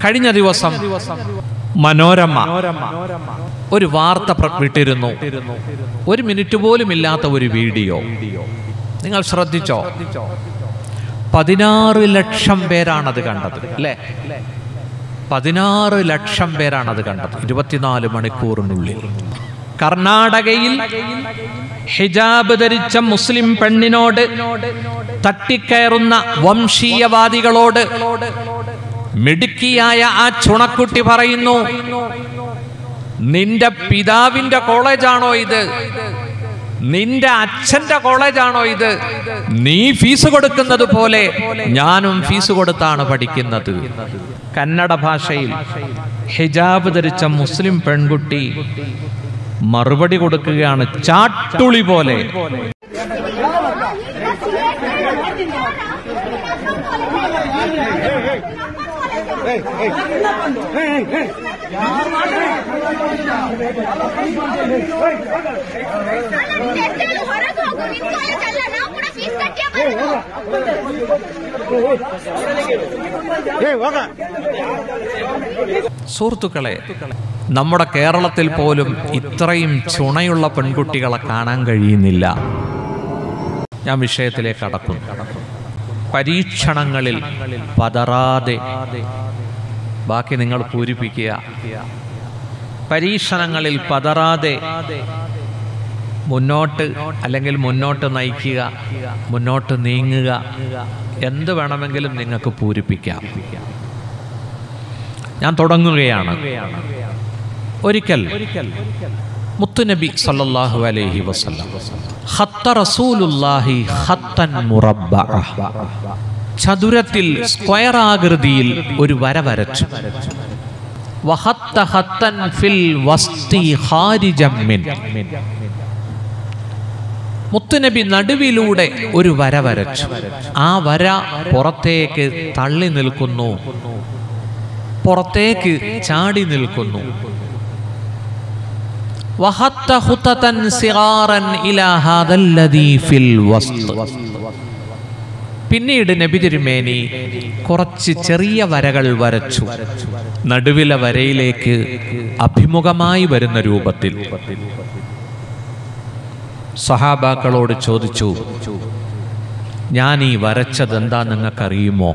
കഴിഞ്ഞ ദിവസം മനോരമ ഒരു വാർത്ത പ്ര- വിട്ടിരുന്നു ഒരു മിനിറ്റ് പോലും ഇല്ലാത്ത ഒരു വീഡിയോ നിങ്ങൾ ശ്രദ്ധിച്ചോ പതിനാറ് ലക്ഷം പേരാണത് കണ്ടത് അല്ലേ പതിനാറ് ലക്ഷം പേരാണത് കണ്ടത് ഇരുപത്തിനാല് മണിക്കൂറിനുള്ളിൽ കർണാടകയിൽ ഹിജാബ് ധരിച്ച മുസ്ലിം പെണ്ണിനോട് തട്ടിക്കയറുന്ന വംശീയവാദികളോട് മിടുക്കിയായ ആ ചുണക്കുട്ടി പറയുന്നു നിന്റെ പിതാവിന്റെ കോളേജാണോ ഇത് നിന്റെ അച്ഛന്റെ കോളേജാണോ ഇത് നീ ഫീസ് കൊടുക്കുന്നത് പോലെ ഞാനും ഫീസ് കൊടുത്താണ് പഠിക്കുന്നത് കന്നഡ ഭാഷയിൽ ഹിജാബ് ധരിച്ച മുസ്ലിം പെൺകുട്ടി മറുപടി കൊടുക്കുകയാണ് ചാട്ടുളി പോലെ ಹೊರಗೆ ಹೋಗು ನಿಮ್ ಕಾಲೇಜ್ ಅಲ್ಲ ನಾವು ಕೂಡ ಫೀಸ್ ಕಟ್ಟೇ ಬರೋದು സുഹൃത്തുക്കളെ നമ്മുടെ കേരളത്തിൽ പോലും ഇത്രയും ചുണയുള്ള പെൺകുട്ടികളെ കാണാൻ കഴിയുന്നില്ല ഞാൻ വിഷയത്തിലേക്ക് കടക്കുന്നു പരീക്ഷണങ്ങളിൽ പതറാതെ ബാക്കി നിങ്ങൾ പൂരിപ്പിക്കുക പരീക്ഷണങ്ങളിൽ പതറാതെ മുന്നോട്ട് അല്ലെങ്കിൽ മുന്നോട്ട് നയിക്കുക മുന്നോട്ട് നീങ്ങുക എന്ത് വേണമെങ്കിലും നിങ്ങൾക്ക് പൂരിപ്പിക്കാം ഞാൻ തുടങ്ങുകയാണ് ഒരിക്കൽ മുത്തുനബി സല്ലല്ലാഹു അലൈഹി വസല്ലം ഖത്ത റസൂലുള്ളാഹി ഖത്തൻ മുറബ്ബഅ ചതുരത്തിൽ സ്ക്വയർ ആകൃതിയിൽ ഒരു വര വരച്ചു വഹത്ത ഹത്തൻ ഫിൽ വസ്തി ഖാരിജം മിൻ മുത്തുനബി നടുവിലൂടെ ഒരു വര വരച്ചു ആ വര പുറത്തേക്ക് തള്ളി നിൽക്കുന്നു പുറത്തേക്ക് ചാടി നിൽക്കുന്നു വഹത്ത ഹുതതൻ സിഗാറൻ ഇലാ ഹാദല്ലദീ ഫിൽ വസ്ത് പിന്നീട് നബി തിരുമേനി കുറച്ച് ചെറിയ വരകൾ വരച്ചു നടുവിലെ വരയിലേക്ക് അഭിമുഖമായി വരുന്ന രൂപത്തിൽ സഹാബാക്കളോട് ചോദിച്ചു ഞാൻ ഈ വരച്ചത് എന്താ നിങ്ങൾക്കറിയുമോ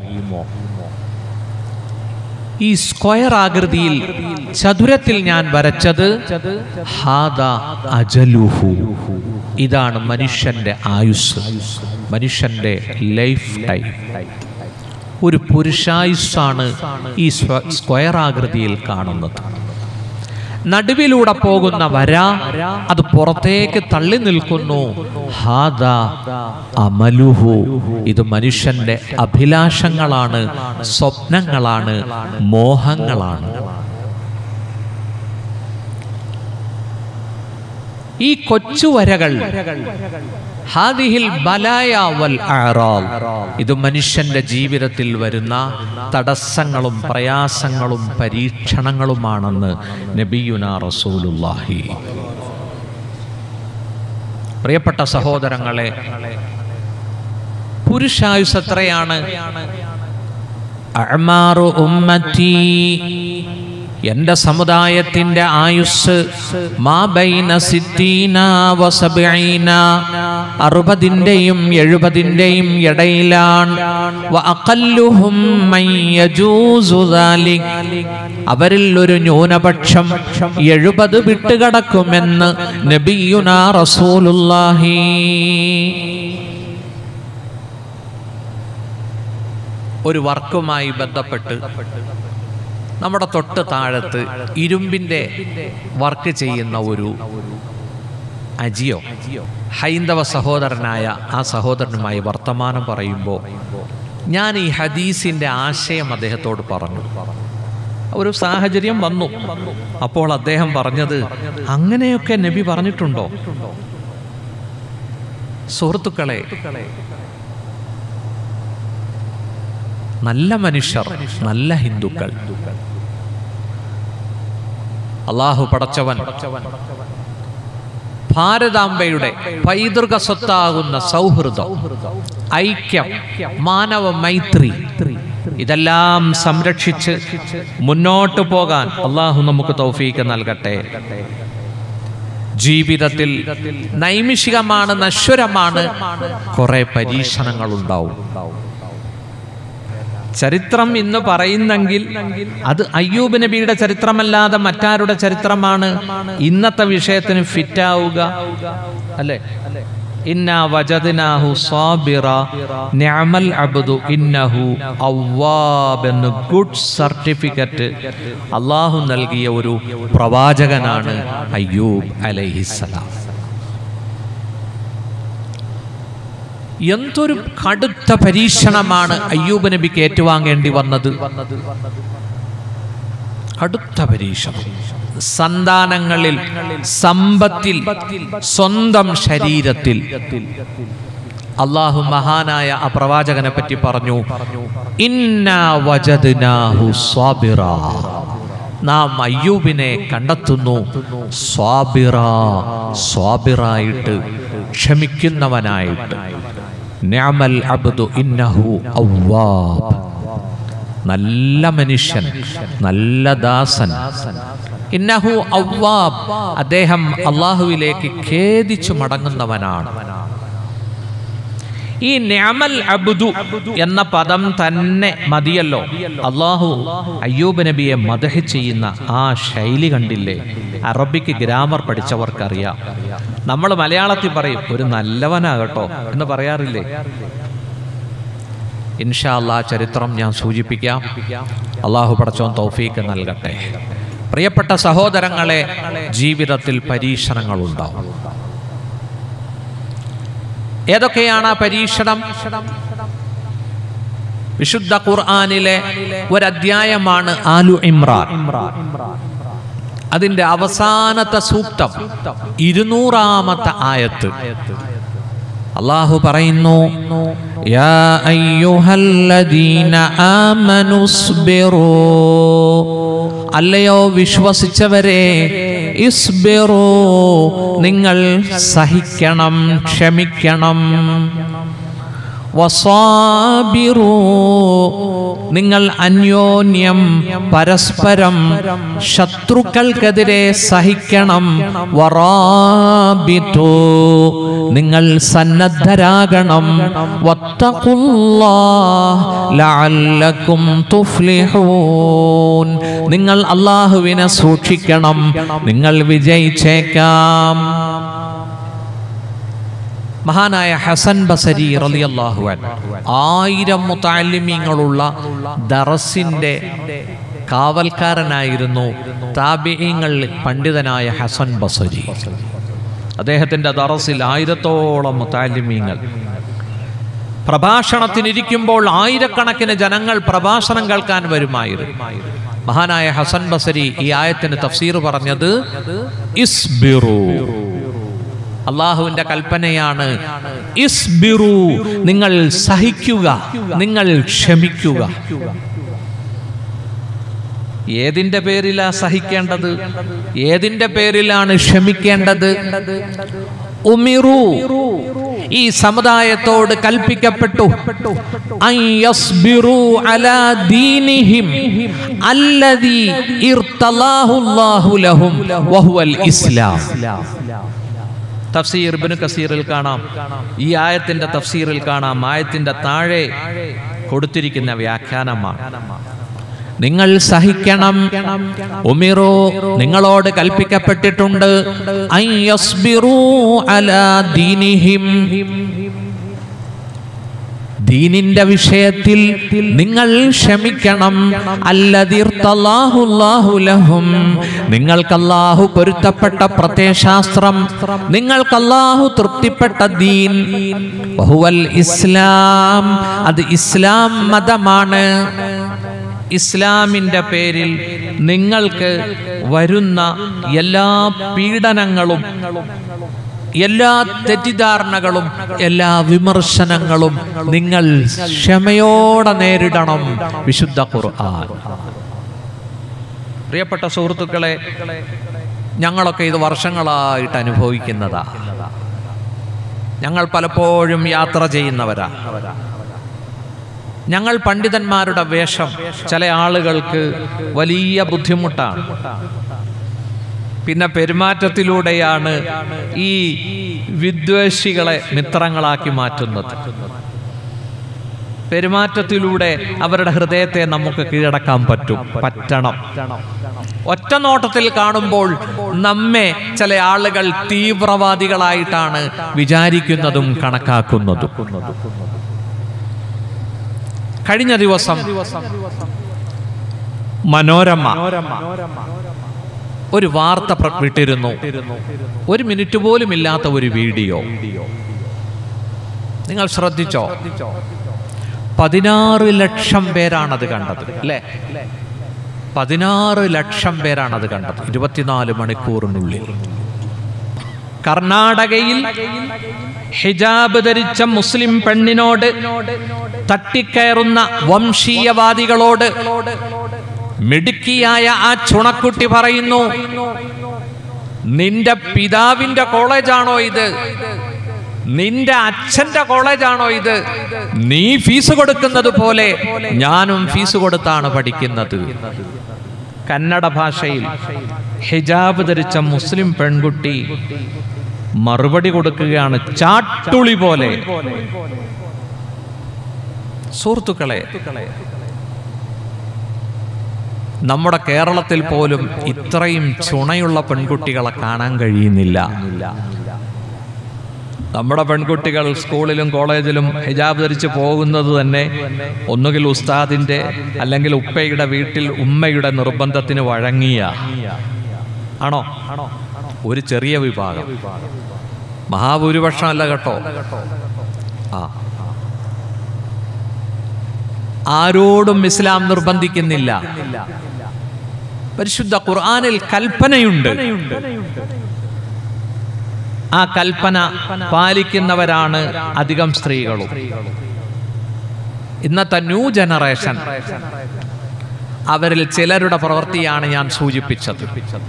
ഈ സ്ക്വയർ ആകൃതിയിൽ ചതുരത്തിൽ ഞാൻ വരച്ചത് ഹാദ അജലുഹു ഇതാണ് മനുഷ്യന്റെ ആയുസ് മനുഷ്യന്റെ ലൈഫ് ടൈം ഒരു പുരുഷായുസ്സാണ് ഈ സ്വ- സ്ക്വയർ ആകൃതിയിൽ കാണുന്നത് നടുവിലൂടെ പോകുന്ന വര അത് പുറത്തേക്ക് തള്ളി നിൽക്കുന്നു ഹാദ അമലുഹു ഇത് മനുഷ്യന്റെ അഭിലാഷങ്ങളാണ് സ്വപ്നങ്ങളാണ് മോഹങ്ങളാണ് ഈ കൊച്ചു വരകൾ ഹാദിഹിൽ ബലായ വൽ അഅറാൽ. ഇത് മനുഷ്യന്റെ ജീവിതത്തിൽ വരുന്ന തടസ്സങ്ങളും പ്രയാസങ്ങളും പരീക്ഷണങ്ങളുമാണെന്ന് നബിയുന റസൂലുള്ളാഹി പ്രിയപ്പെട്ട സഹോദരങ്ങളെ പുരുഷായുസ് എത്രയാണ് അഅ്മാറു ഉമ്മത്തി എന്റെ സമുദായത്തിന്റെ ആയുസ് മാബൈന സിത്തീന വസബീന അറുപതിൻ്റെയും എഴുപതിൻ്റെയും ഇടയിലാണ് വ അഖല്ലുഹും മൻ യജൂസു ദാലിക്. അവരിൽ ഒരു ന്യൂനപക്ഷം എഴുപത് വിട്ടുകടക്കുമെന്ന് നബിയുന റസൂലുള്ളാഹി ഒരു വർക്കുമായി ബന്ധപ്പെട്ട് നമ്മുടെ തൊട്ട് താഴത്ത് ഇരുമ്പിന്റെ വർക്ക് ചെയ്യുന്ന ഒരു അജിയോ ഹൈന്ദവ സഹോദരനായ ആ സഹോദരനുമായി വർത്തമാനം പറയുമ്പോൾ ഞാൻ ഈ ഹദീസിന്റെ ആശയം അദ്ദേഹത്തോട് പറഞ്ഞു ഒരു സാഹചര്യം വന്നു അപ്പോൾ അദ്ദേഹം പറഞ്ഞത് അങ്ങനെയൊക്കെ നബി പറഞ്ഞിട്ടുണ്ടോ സുഹൃത്തുക്കളെ നല്ല മനുഷ്യർ നല്ല ഹിന്ദുക്കൾ അള്ളാഹു പടച്ചവൻ ഭാരതാംബയുടെ പൈതൃക സ്വത്താകുന്ന സൗഹൃദം ഐക്യം മാനവ മൈത്രി ഇതെല്ലാം സംരക്ഷിച്ച് മുന്നോട്ട് പോകാൻ അള്ളാഹു നമുക്ക് തൗഫീക്ക് നൽകട്ടെ ജീവിതത്തിൽ നൈമിഷികമാണ് നശ്വരമാണ് കുറെ പരീക്ഷണങ്ങൾ ഉണ്ടാവും ചരിത്രം ഇന്ന് പറയുന്നെങ്കിൽ അത് അയ്യൂബ് നബിയുടെ ചരിത്രമല്ലാതെ മറ്റാരുടെ ചരിത്രമാണ് ഇന്നത്തെ വിഷയത്തിന് ഫിറ്റാവുക അല്ലേ ഇന്ന വജദ്നാഹു സാബിറ നിഅമൽ അബ്ദു ഇന്നഹു അവ്വാബ് എന്ന് ഗുഡ് സർട്ടിഫിക്കറ്റ് അള്ളാഹു നൽകിയ ഒരു പ്രവാചകനാണ് അയ്യൂബ് അലൈഹിസ്സലാം എന്തൊരു കടുത്ത പരീക്ഷണമാണ് അയ്യൂബ് നബിക്ക് ഏറ്റുവാങ്ങേണ്ടി വന്നത് കടുത്ത പരീക്ഷണം സന്താനങ്ങളിൽ സമ്പത്തിൽ സ്വന്തം ശരീരത്തിൽ അള്ളാഹു മഹാനായ ആ പ്രവാചകനെ പറ്റി പറഞ്ഞു ഇന്നാ വജദ്നാഹു സ്വാബിറ നാം അയ്യൂബിനെ കണ്ടെത്തുന്നു സ്വാബിറ സ്വാബിറായിട്ട് ക്ഷമിക്കുന്നവനായിട്ട് നിഅമൽ അബ്ദു ഇന്നഹു അവ്വാബ് നല്ല മനുഷ്യൻ നല്ല ദാസൻ ഇന്നഹു അവ്വാബ് അദ്ദേഹം അള്ളാഹുവിലേക്ക് ഖേദിച്ചു മടങ്ങുന്നവനാണ് ഈ നിഅമൽ അബ്ദു എന്ന പദം തന്നെ മതിയല്ലോ അള്ളാഹു അയ്യൂബ് നബിയെ മദഹ് ചെയ്യുന്ന ആ ശൈലി കണ്ടില്ലേ അറബിക്ക് ഗ്രാമർ പഠിച്ചവർക്കറിയാം നമ്മൾ മലയാളത്തിൽ പറയും ഒരു നല്ലവനാകട്ടോ എന്ന് പറയാറില്ലേ ഇൻഷാ അള്ളാ ചരിത്രം ഞാൻ സൂചിപ്പിക്കാം അള്ളാഹു പടച്ചോൻ തൗഫീക്ക് നൽകട്ടെ പ്രിയപ്പെട്ട സഹോദരങ്ങളെ ജീവിതത്തിൽ പരീക്ഷണങ്ങൾ ഉണ്ടാവും ഏതൊക്കെയാണ് ആ പരീക്ഷണം വിശുദ്ധ ഖുർആാനിലെ ഒരധ്യായമാണ് ആലു ഇമ്രാൻ അതിന്റെ അവസാനത്തെ സൂക്തം ഇരുന്നൂറാമത്തെ ആയത്ത് അള്ളാഹു പറയുന്നു യാ അയ്യുഹല്ലദീന ആമനുസ്ബിറൂ അല്ലയോ വിശ്വസിച്ചവരെ ഇസ്ബിറൂ നിങ്ങൾ സഹിക്കണം ക്ഷമിക്കണം വസാബിറൂ നിങ്ങൾ അന്യോന്യം പരസ്പരം ശത്രുക്കൾക്കെതിരെ സഹിക്കണം വറാബിതു നിങ്ങൾ സന്നദ്ധരാകണം വത്തഖുല്ലാഹ് ലഅല്ലക്കും തുഫ്ലിഹൂൻ നിങ്ങൾ അള്ളാഹുവിനെ സൂക്ഷിക്കണം നിങ്ങൾ വിജയിച്ചേക്കാം മഹാനായ ഹസൻ ബസരി റളിയല്ലാഹു അൻഹു ആയിരം മുത്താലിമ്യങ്ങളുള്ള ദറസിന്റെ കാവൽക്കാരനായിരുന്നു താബിയങ്ങളിൽ പണ്ഡിതനായ ഹസൻ ബസരി അദ്ദേഹത്തിന്റെ ദറസിൽ ആയിരത്തോളം മുത്താലിമ്യങ്ങൾ പ്രഭാഷണത്തിനിരിക്കുമ്പോൾ ആയിരക്കണക്കിന് ജനങ്ങൾ പ്രഭാഷണം കേൾക്കാൻ വരുമായിരുന്നു മഹാനായ ഹസൻ ബസരി ഈ ആയത്തിന് തഫ്സീർ പറഞ്ഞത് ഇസ്ബിറു അള്ളാഹുവിന്റെ കൽപ്പനയാണ് ഇസ്ബിറു നിങ്ങൾ സഹിക്കുക നിങ്ങൾ ക്ഷമിക്കുക ഏതിന്റെ പേരിലാ സഹിക്കേണ്ടത് ഏതിന്റെ പേരിലാണ് ക്ഷമിക്കേണ്ടത് ഉമിറു ഈ സമുദായത്തോട് കൽപ്പിക്കപ്പെട്ടു അൻ യസ്ബിറു അലാ ദീനിഹിം അല്ലദീ ഇർതലാഹുല്ലാഹു ലഹും വഹുവൽ ഇസ്ലാം തഫ്സീർ ഇബ്നു കസീറിൽ കാണാം ഈ ആയത്തിന്റെ തഫ്സീറിൽ കാണാം ആയത്തിന്റെ താഴെ കൊടുത്തിരിക്കുന്ന വ്യാഖ്യാനമാണ് നിങ്ങൾ സഹിക്കണം ഉമിറു നിങ്ങളോട് കൽപ്പിക്കപ്പെട്ടിട്ടുണ്ട് അൻ യസ്ബിറു അലാ ദീനിഹിം ദീനിന്റെ വിഷയത്തിൽ നിങ്ങൾ ക്ഷമിക്കണം അല്ലതിർത്തല്ലാഹുല്ലാഹുലഹും നിങ്ങൾക്കല്ലാഹു പൊരുത്തപ്പെട്ട പ്രത്യയശാസ്ത്രം നിങ്ങൾക്കല്ലാഹു തൃപ്തിപ്പെട്ട ദീൻ ബഹുവൽ ഇസ്ലാം അത് ഇസ്ലാം മതമാണ് ഇസ്ലാമിൻ്റെ പേരിൽ നിങ്ങൾക്ക് വരുന്ന എല്ലാ പീഡനങ്ങളും എല്ലാ തെറ്റിദ്ധാരണകളും എല്ലാ വിമർശനങ്ങളും നിങ്ങൾ ക്ഷമയോടെ നേരിടണം വിശുദ്ധ ഖുർആൻ പ്രിയപ്പെട്ട സുഹൃത്തുക്കളെ ഞങ്ങളൊക്കെ ഇത് വർഷങ്ങളായിട്ട് അനുഭവിക്കുന്നതാ ഞങ്ങൾ പലപ്പോഴും യാത്ര ചെയ്യുന്നവരാ ഞങ്ങൾ പണ്ഡിതന്മാരുടെ വേഷം ചില ആളുകൾക്ക് വലിയ ബുദ്ധിമുട്ടാണ് പിന്നെ പെരുമാറ്റത്തിലൂടെയാണ് ഈ വിദ്വേഷികളെ മിത്രങ്ങളാക്കി മാറ്റുന്നത് പെരുമാറ്റത്തിലൂടെ അവരുടെ ഹൃദയത്തെ നമുക്ക് കീഴടക്കാൻ പറ്റും പറ്റണം ഒറ്റ നോട്ടത്തിൽ കാണുമ്പോൾ നമ്മെ ചില ആളുകൾ തീവ്രവാദികളായിട്ടാണ് വിചാരിക്കുന്നതും കണക്കാക്കുന്നതും കഴിഞ്ഞ ദിവസം മനോരമ ഒരു വാർത്ത പ്ര- വിട്ടിരുന്നു ഒരു മിനിറ്റ് പോലും ഇല്ലാത്ത ഒരു വീഡിയോ നിങ്ങൾ ശ്രദ്ധിച്ചോ പതിനാറ് ലക്ഷം പേരാണത് കണ്ടത് അല്ലേ പതിനാറ് ലക്ഷം പേരാണത് കണ്ടത് ഇരുപത്തിനാല് മണിക്കൂറിനുള്ളിൽ കർണാടകയിൽ ഹിജാബ് ധരിച്ച മുസ്ലിം പെണ്ണിനോട് തട്ടിക്കയറുന്ന വംശീയവാദികളോട് മിടുക്കിയായ ആ ചുണക്കുട്ടി പറയുന്നു നിന്റെ പിതാവിന്റെ കോളേജാണോ ഇത് നിന്റെ അച്ഛന്റെ കോളേജാണോ ഇത് നീ ഫീസ് കൊടുക്കുന്നത് പോലെ ഞാനും ഫീസ് കൊടുത്താണ് പഠിക്കുന്നത് കന്നഡ ഭാഷയിൽ ഹിജാബ് ധരിച്ച മുസ്ലിം പെൺകുട്ടി മറുപടി കൊടുക്കുകയാണ് ചാട്ടുളി പോലെ സുഹൃത്തുക്കളെ നമ്മുടെ കേരളത്തിൽ പോലും ഇത്രയും ചുണയുള്ള പെൺകുട്ടികളെ കാണാൻ കഴിയുന്നില്ല നമ്മുടെ പെൺകുട്ടികൾ സ്കൂളിലും കോളേജിലും ഹിജാബ് ധരിച്ച് പോകുന്നത് തന്നെ ഒന്നുകിൽ ഉസ്താദിന്റെ അല്ലെങ്കിൽ ഉപ്പയുടെ വീട്ടിൽ ഉമ്മയുടെ നിർബന്ധത്തിന് വഴങ്ങിയ ആണോ ഒരു ചെറിയ വിഭാഗം മഹാഭൂരിപക്ഷം അല്ല കേട്ടോ ആ ആരോടും ഇസ്ലാം നിർബന്ധിക്കുന്നില്ല പരിശുദ്ധ ഖുർആനിൽ കൽപ്പനയുണ്ട് ആ കൽപ്പന പാലിക്കുന്നവരാണ് അധികം സ്ത്രീകളും ഇന്നത്തെ ന്യൂ ജനറേഷൻ അവരിൽ ചിലരുടെ പ്രവൃത്തിയാണ് ഞാൻ സൂചിപ്പിച്ചത്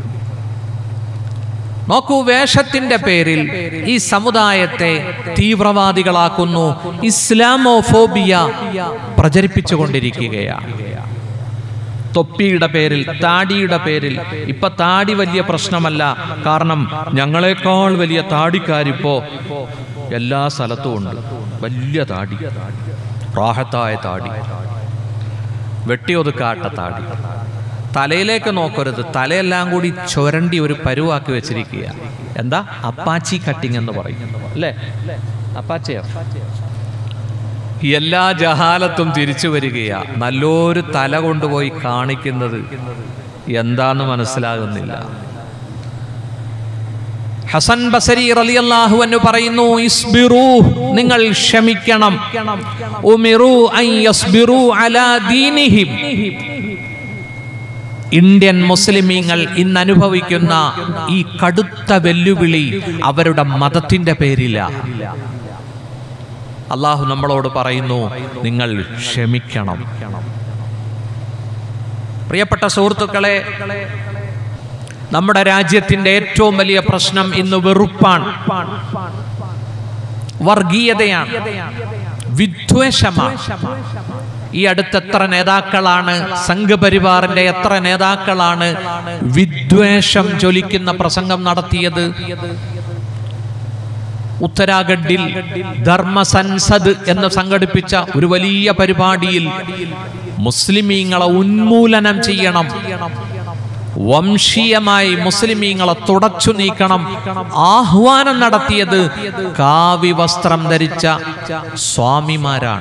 നോക്കൂ വേഷത്തിന്റെ പേരിൽ ഈ സമുദായത്തെ തീവ്രവാദികളാക്കുന്നു ഇസ്ലാമോഫോബിയ പ്രചരിപ്പിച്ചുകൊണ്ടിരിക്കുകയാണ് തൊപ്പിയുടെ പേരിൽ താടിയുടെ പേരിൽ ഇപ്പൊ താടി വലിയ പ്രശ്നമല്ല കാരണം ഞങ്ങളെക്കാൾ വലിയ താടിക്കാരിപ്പോ എല്ലാ സ്ഥലത്തും ഉണ്ട് വലിയ താടി റാഹത്തായ താടി വെട്ടിയൊതുക്കാട്ട താടി തലയിലേക്ക് നോക്കരുത് തലയെല്ലാം കൂടി ചുരണ്ടി ഒരു പരുവാക്കി വെച്ചിരിക്കുക എന്താ അപ്പാച്ചി കട്ടിങ് എന്ന് പറയും അല്ലേ അപ്പാച്ചിയോ എല്ലാ ജഹാലത്തും തിരിച്ചു വരികയാ നല്ലൊരു തല കൊണ്ടുപോയി കാണിക്കുന്നത് എന്താന്ന് മനസ്സിലാകുന്നില്ല ഹസൻ ബസരി റളിയല്ലാഹു അൻഹു പറയുന്നു ഇസ്ബിറൂ നിങ്ങൾ ക്ഷമിക്കണം ഉമിറു അൻ യസ്ബിറു അലാ ദീനിഹിം ഇന്ത്യൻ മുസ്ലിമീങ്ങൾ ഇന്ന് അനുഭവിക്കുന്ന ഈ കടുത്ത വെല്ലുവിളി അവരുടെ മതത്തിന്റെ പേരില അള്ളാഹു നമ്മളോട് പറയുന്നു നിങ്ങൾ ക്ഷമിക്കണം പ്രിയപ്പെട്ട സുഹൃത്തുക്കളെ നമ്മുടെ രാജ്യത്തിന്റെ ഏറ്റവും വലിയ പ്രശ്നം ഇന്ന് വെറുപ്പാണ് വർഗീയതയാണ് വിദ്വേഷമാണ് ഈ അടുത്ത് എത്ര നേതാക്കളാണ് സംഘപരിവാറിന്റെ എത്ര നേതാക്കളാണ് വിദ്വേഷം ജ്വലിക്കുന്ന പ്രസംഗം നടത്തിയത് ഉത്തരാഖണ്ഡിൽ ധർമ്മ സൻസദ് എന്ന് സംഘടിപ്പിച്ച ഒരു വലിയ പരിപാടിയിൽ മുസ്ലിമീങ്ങളെ ഉന്മൂലനം ചെയ്യണം വംശീയമായി മുസ്ലിമീങ്ങളെ തുടച്ചു നീക്കണം ആഹ്വാനം നടത്തിയത് കാവി വസ്ത്രം ധരിച്ച സ്വാമിമാരാണ്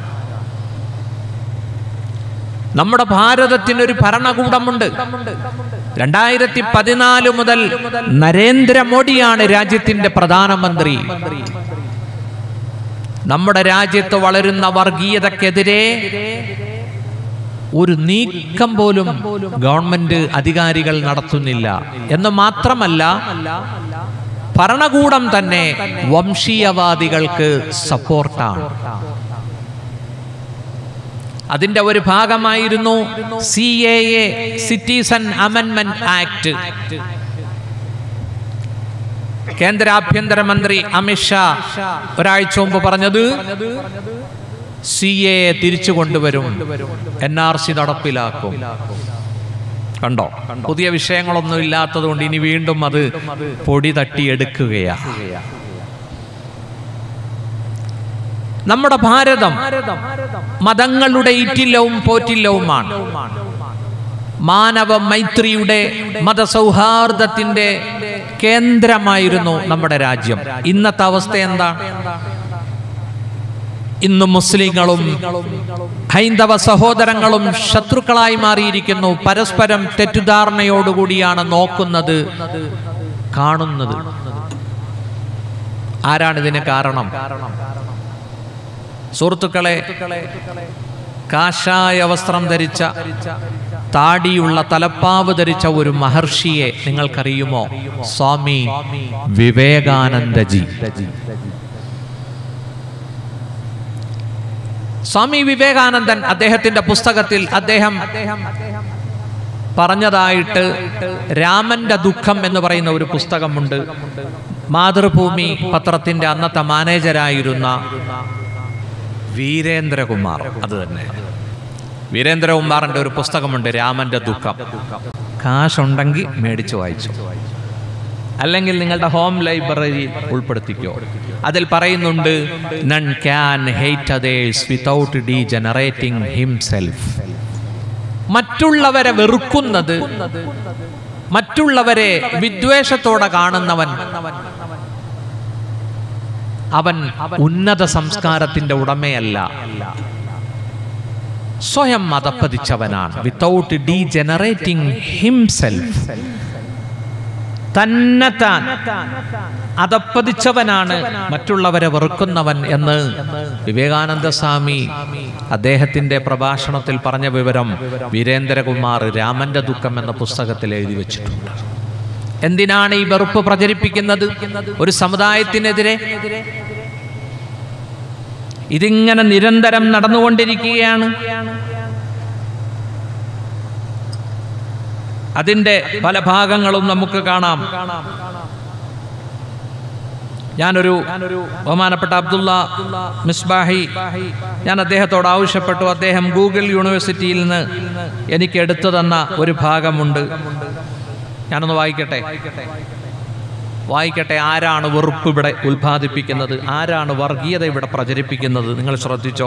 നമ്മുടെ ഭാരതത്തിനൊരു ഭരണകൂടമുണ്ട് രണ്ടായിരത്തി പതിനാല് മുതൽ നരേന്ദ്രമോദിയാണ് രാജ്യത്തിന്റെ പ്രധാനമന്ത്രി നമ്മുടെ രാജ്യത്ത് വളരുന്ന വർഗീയതക്കെതിരെ ഒരു നീക്കം പോലും ഗവൺമെന്റ് അധികാരികൾ നടത്തുന്നില്ല എന്ന് മാത്രമല്ല ഭരണകൂടം തന്നെ വംശീയവാദികൾക്ക് സപ്പോർട്ടാണ് അതിന്റെ ഒരു ഭാഗമായിരുന്നു C A A citizen amendment act കേന്ദ്ര ആഭ്യന്തരമന്ത്രി അമിത്ഷാ ഒരാഴ്ച മുമ്പ് പറഞ്ഞത് സി എ തിരിച്ചു കൊണ്ടുവരും എൻ ആർ സി നടപ്പിലാക്കും കണ്ടോ പുതിയ വിഷയങ്ങളൊന്നും ഇല്ലാത്തത് കൊണ്ട് ഇനി വീണ്ടും അത് പൊടി തട്ടിയെടുക്കുകയാ നമ്മുടെ ഭാരതം മതങ്ങളുടെ ഈറ്റില്ലവും പോറ്റില്ലവുമാണ് മാനവ മൈത്രിയുടെ മതസൗഹാർദ്ദത്തിന്റെ കേന്ദ്രമായിരുന്നു നമ്മുടെ രാജ്യം ഇന്നത്തെ അവസ്ഥ എന്താ ഇന്ന് മുസ്ലിങ്ങളും ഹൈന്ദവ സഹോദരങ്ങളും ശത്രുക്കളായി മാറിയിരിക്കുന്നു പരസ്പരം തെറ്റിദ്ധാരണയോടുകൂടിയാണ് നോക്കുന്നത് കാണുന്നത് ആരാണ് ഇതിന് കാരണം സുഹൃത്തുക്കളെ കാഷായ വസ്ത്രം ധരിച്ച താടിയുള്ള തലപ്പാവ് ധരിച്ച ഒരു മഹർഷിയെ നിങ്ങൾക്കറിയുമോ സ്വാമി വിവേകാനന്ദജി സ്വാമി വിവേകാനന്ദൻ അദ്ദേഹത്തിന്റെ പുസ്തകത്തിൽ അദ്ദേഹം പറഞ്ഞതായിട്ട് രാമന്റെ ദുഃഖം എന്ന് പറയുന്ന ഒരു പുസ്തകമുണ്ട് മാതൃഭൂമി പത്രത്തിന്റെ അന്നത്തെ മാനേജരായിരുന്ന വീരേന്ദ്രകുമാർ അത് തന്നെ വീരേന്ദ്രകുമാറിന്റെ ഒരു പുസ്തകമുണ്ട് രാമന്റെ ദുഃഖം കാശുണ്ടെങ്കിൽ മേടിച്ചു വായിച്ചു അല്ലെങ്കിൽ നിങ്ങളുടെ ഹോം ലൈബ്രറി ഉൾപ്പെടുത്തിക്കോ അതിൽ പറയുന്നുണ്ട് none can hate others without degenerating himself മറ്റുള്ളവരെ വെറുക്കുന്നത് മറ്റുള്ളവരെ വിദ്വേഷത്തോടെ കാണുന്നവൻ അവൻ ഉന്നത സംസ്കാരത്തിന്റെ ഉടമയല്ല സ്വയം മതപ്പതിച്ചവനാണ് വിത്തൗട്ട് ഡീ ജനറേറ്റിംഗ് ഹിംസെൽഫ് തന്നെത്താൻ അതപ്പതിച്ചവനാണ് മറ്റുള്ളവരെ വെറുക്കുന്നവൻ എന്ന് വിവേകാനന്ദ സ്വാമി അദ്ദേഹത്തിന്റെ പ്രഭാഷണത്തിൽ പറഞ്ഞ വിവരം വീരേന്ദ്രകുമാർ രാമന്റെ ദുഃഖം എന്ന പുസ്തകത്തിൽ എഴുതി വെച്ചിട്ടുണ്ട് എന്തിനാണ് ഈ വെറുപ്പ് പ്രചരിപ്പിക്കുന്നത് ഒരു സമുദായത്തിനെതിരെ ഇതിങ്ങനെ നിരന്തരം നടന്നുകൊണ്ടിരിക്കുകയാണ് അതിൻ്റെ പല ഭാഗങ്ങളും നമുക്ക് കാണാം ഞാനൊരു ബഹുമാനപ്പെട്ട അബ്ദുള്ള മിസ്ബാഹി ഞാൻ അദ്ദേഹത്തോട് ആവശ്യപ്പെട്ടു അദ്ദേഹം ഗൂഗിൾ യൂണിവേഴ്സിറ്റിയിൽ നിന്ന് എനിക്ക് എടുത്തു തന്ന ഒരു ഭാഗമുണ്ട് ഞാനൊന്ന് വായിക്കട്ടെ വായിക്കട്ടെ ആരാണ് വെറുപ്പ് ഇവിടെ ഉൽപ്പാദിപ്പിക്കുന്നത് ആരാണ് വർഗീയത ഇവിടെ പ്രചരിപ്പിക്കുന്നത് നിങ്ങൾ ശ്രദ്ധിച്ചോ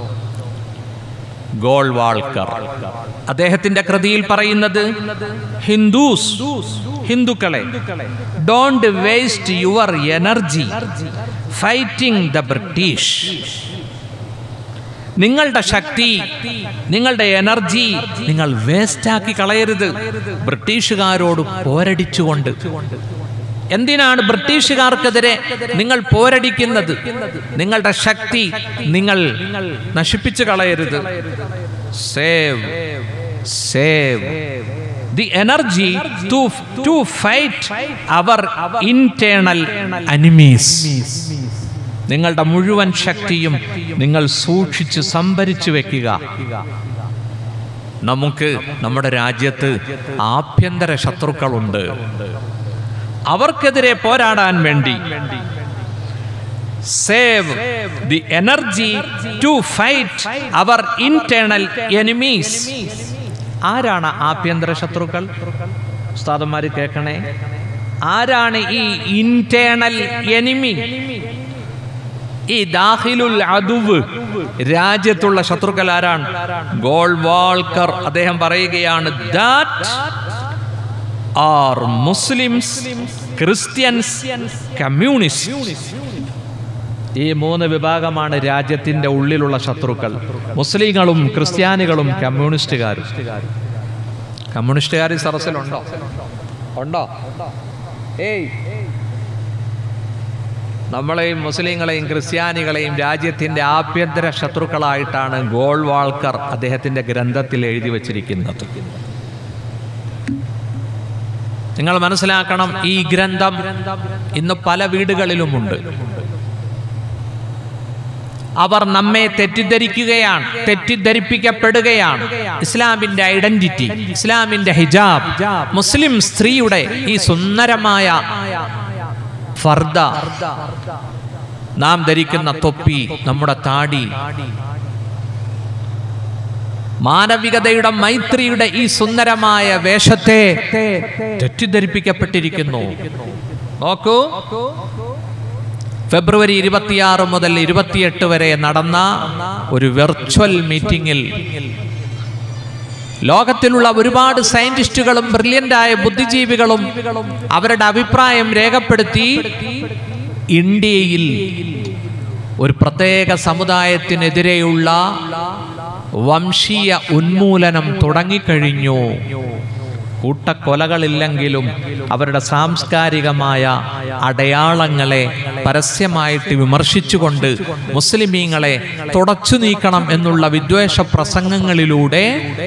ഗോൾവാൾക്കർ അദ്ദേഹത്തിന്റെ കൃതിയിൽ പറയുന്നത് ഹിന്ദുസ് ഹിന്ദുക്കളെ don't waste your energy fighting the British നിങ്ങളുടെ ശക്തി നിങ്ങളുടെ എനർജി നിങ്ങൾ വേസ്റ്റാക്കി കളയരുത് ബ്രിട്ടീഷുകാരോട് പോരടിച്ചുകൊണ്ട് എന്തിനാണ് ബ്രിട്ടീഷുകാർക്കെതിരെ നിങ്ങൾ പോരടിക്കുന്നത് നിങ്ങളുടെ ശക്തി നിങ്ങൾ നശിപ്പിച്ചു കളയരുത് save save the energy to to fight our internal enemies നിങ്ങളുടെ മുഴുവൻ ശക്തിയും നിങ്ങൾ സൂക്ഷിച്ച് സംഭരിച്ചു വെക്കുക നമുക്ക് നമ്മുടെ രാജ്യത്ത് ആഭ്യന്തര ശത്രുക്കളുണ്ട് അവർക്കെതിരെ പോരാടാൻ വേണ്ടി save the energy to fight our internal enemies ആരാണ് ആഭ്യന്തര ശത്രുക്കൾ ഉസ്താദന്മാർ കേൾക്കണേ ആരാണ് ഈ ഇന്റേണൽ എനിമി ഈ ദാഹിലുൽ അദുവ് രാജ്യത്തുള്ള ശത്രുക്കൾ ആരാണ് ഗോൾവാൾക്കർ അദ്ദേഹം പറയുകയാണ് that are Muslims Christians communist ഈ മൂന്ന് വിഭാഗമാണ് രാജ്യത്തിന്റെ ഉള്ളിലുള്ള ശത്രുക്കൾ മുസ്ലിങ്ങളും ക്രിസ്ത്യാനികളും കമ്മ്യൂണിസ്റ്റുകാരും കമ്മ്യൂണിസ്റ്റുകാർ ഈ സറസിലുണ്ടോ ഉണ്ടോ ഏയ് നമ്മളെയും മുസ്ലിങ്ങളെയും ക്രിസ്ത്യാനികളെയും രാജ്യത്തിന്റെ ആഭ്യന്തര ശത്രുക്കളായിട്ടാണ് ഗോൾവാൾക്കർ അദ്ദേഹത്തിന്റെ ഗ്രന്ഥത്തിൽ എഴുതി വച്ചിരിക്കുന്നത് നിങ്ങൾ മനസ്സിലാക്കണം ഈ ഗ്രന്ഥം ഇന്ന് പല വീടുകളിലുമുണ്ട് അവർ നമ്മെ തെറ്റിദ്ധരിക്കുകയാണ് തെറ്റിദ്ധരിപ്പിക്കപ്പെടുകയാണ് ഇസ്ലാമിന്റെ ഐഡന്റിറ്റി ഇസ്ലാമിന്റെ ഹിജാബ് മുസ്ലിം സ്ത്രീയുടെ ഈ സുന്ദരമായ ഫർദ നാം ധരിക്കുന്ന തൊപ്പി നമ്മുടെ താടി മാനവികതയുടെ മൈത്രിയുടെ ഈ സുന്ദരമായ വേഷത്തെ തെറ്റിദ്ധരിപ്പിക്കപ്പെട്ടിരിക്കുന്നു നോക്കൂ ഫെബ്രുവരി ഇരുപത്തിയാറ് മുതൽ ഇരുപത്തിയെട്ട് വരെ നടന്ന ഒരു വെർച്വൽ മീറ്റിംഗിൽ ലോകത്തിലുള്ള ഒരുപാട് സയന്റിസ്റ്റുകളും ബ്രില്യൻ്റായ ബുദ്ധിജീവികളും അവരുടെ അഭിപ്രായം രേഖപ്പെടുത്തി ഇന്ത്യയിൽ ഒരു പ്രത്യേക സമുദായത്തിനെതിരെയുള്ള വംശീയ ഉന്മൂലനം തുടങ്ങിക്കഴിഞ്ഞു കൂട്ടക്കൊലകളില്ലെങ്കിലും അവരുടെ സാംസ്കാരികമായ അടയാളങ്ങളെ പരസ്യമായിട്ട് വിമർശിച്ചുകൊണ്ട് മുസ്ലിമീങ്ങളെ തുടച്ചു നീക്കണം എന്നുള്ള വിദ്വേഷ പ്രസംഗങ്ങളിലൂടെ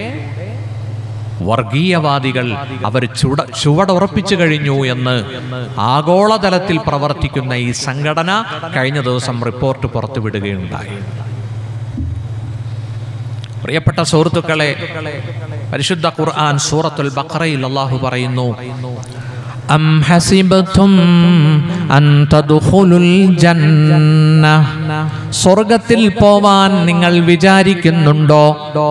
വർഗീയവാദികൾ അവർ ചുട ചുവടുറപ്പിച്ചു കഴിഞ്ഞു എന്ന് ആഗോളതലത്തിൽ പ്രവർത്തിക്കുന്ന ഈ സംഘടന കഴിഞ്ഞ ദിവസം റിപ്പോർട്ട് പുറത്തുവിടുകയുണ്ടായി പ്രിയപ്പെട്ട സുഹൃത്തുക്കളെ പരിശുദ്ധ ഖുർആൻ സൂറത്തുൽ ബഖറയിൽ അള്ളാഹു പറയുന്നു أم حسبتم أن تدخلوا الجنة സ്വർഗത്തിൽ പോവാൻ നിങ്ങൾ വിചാരിക്കുന്നുണ്ടോ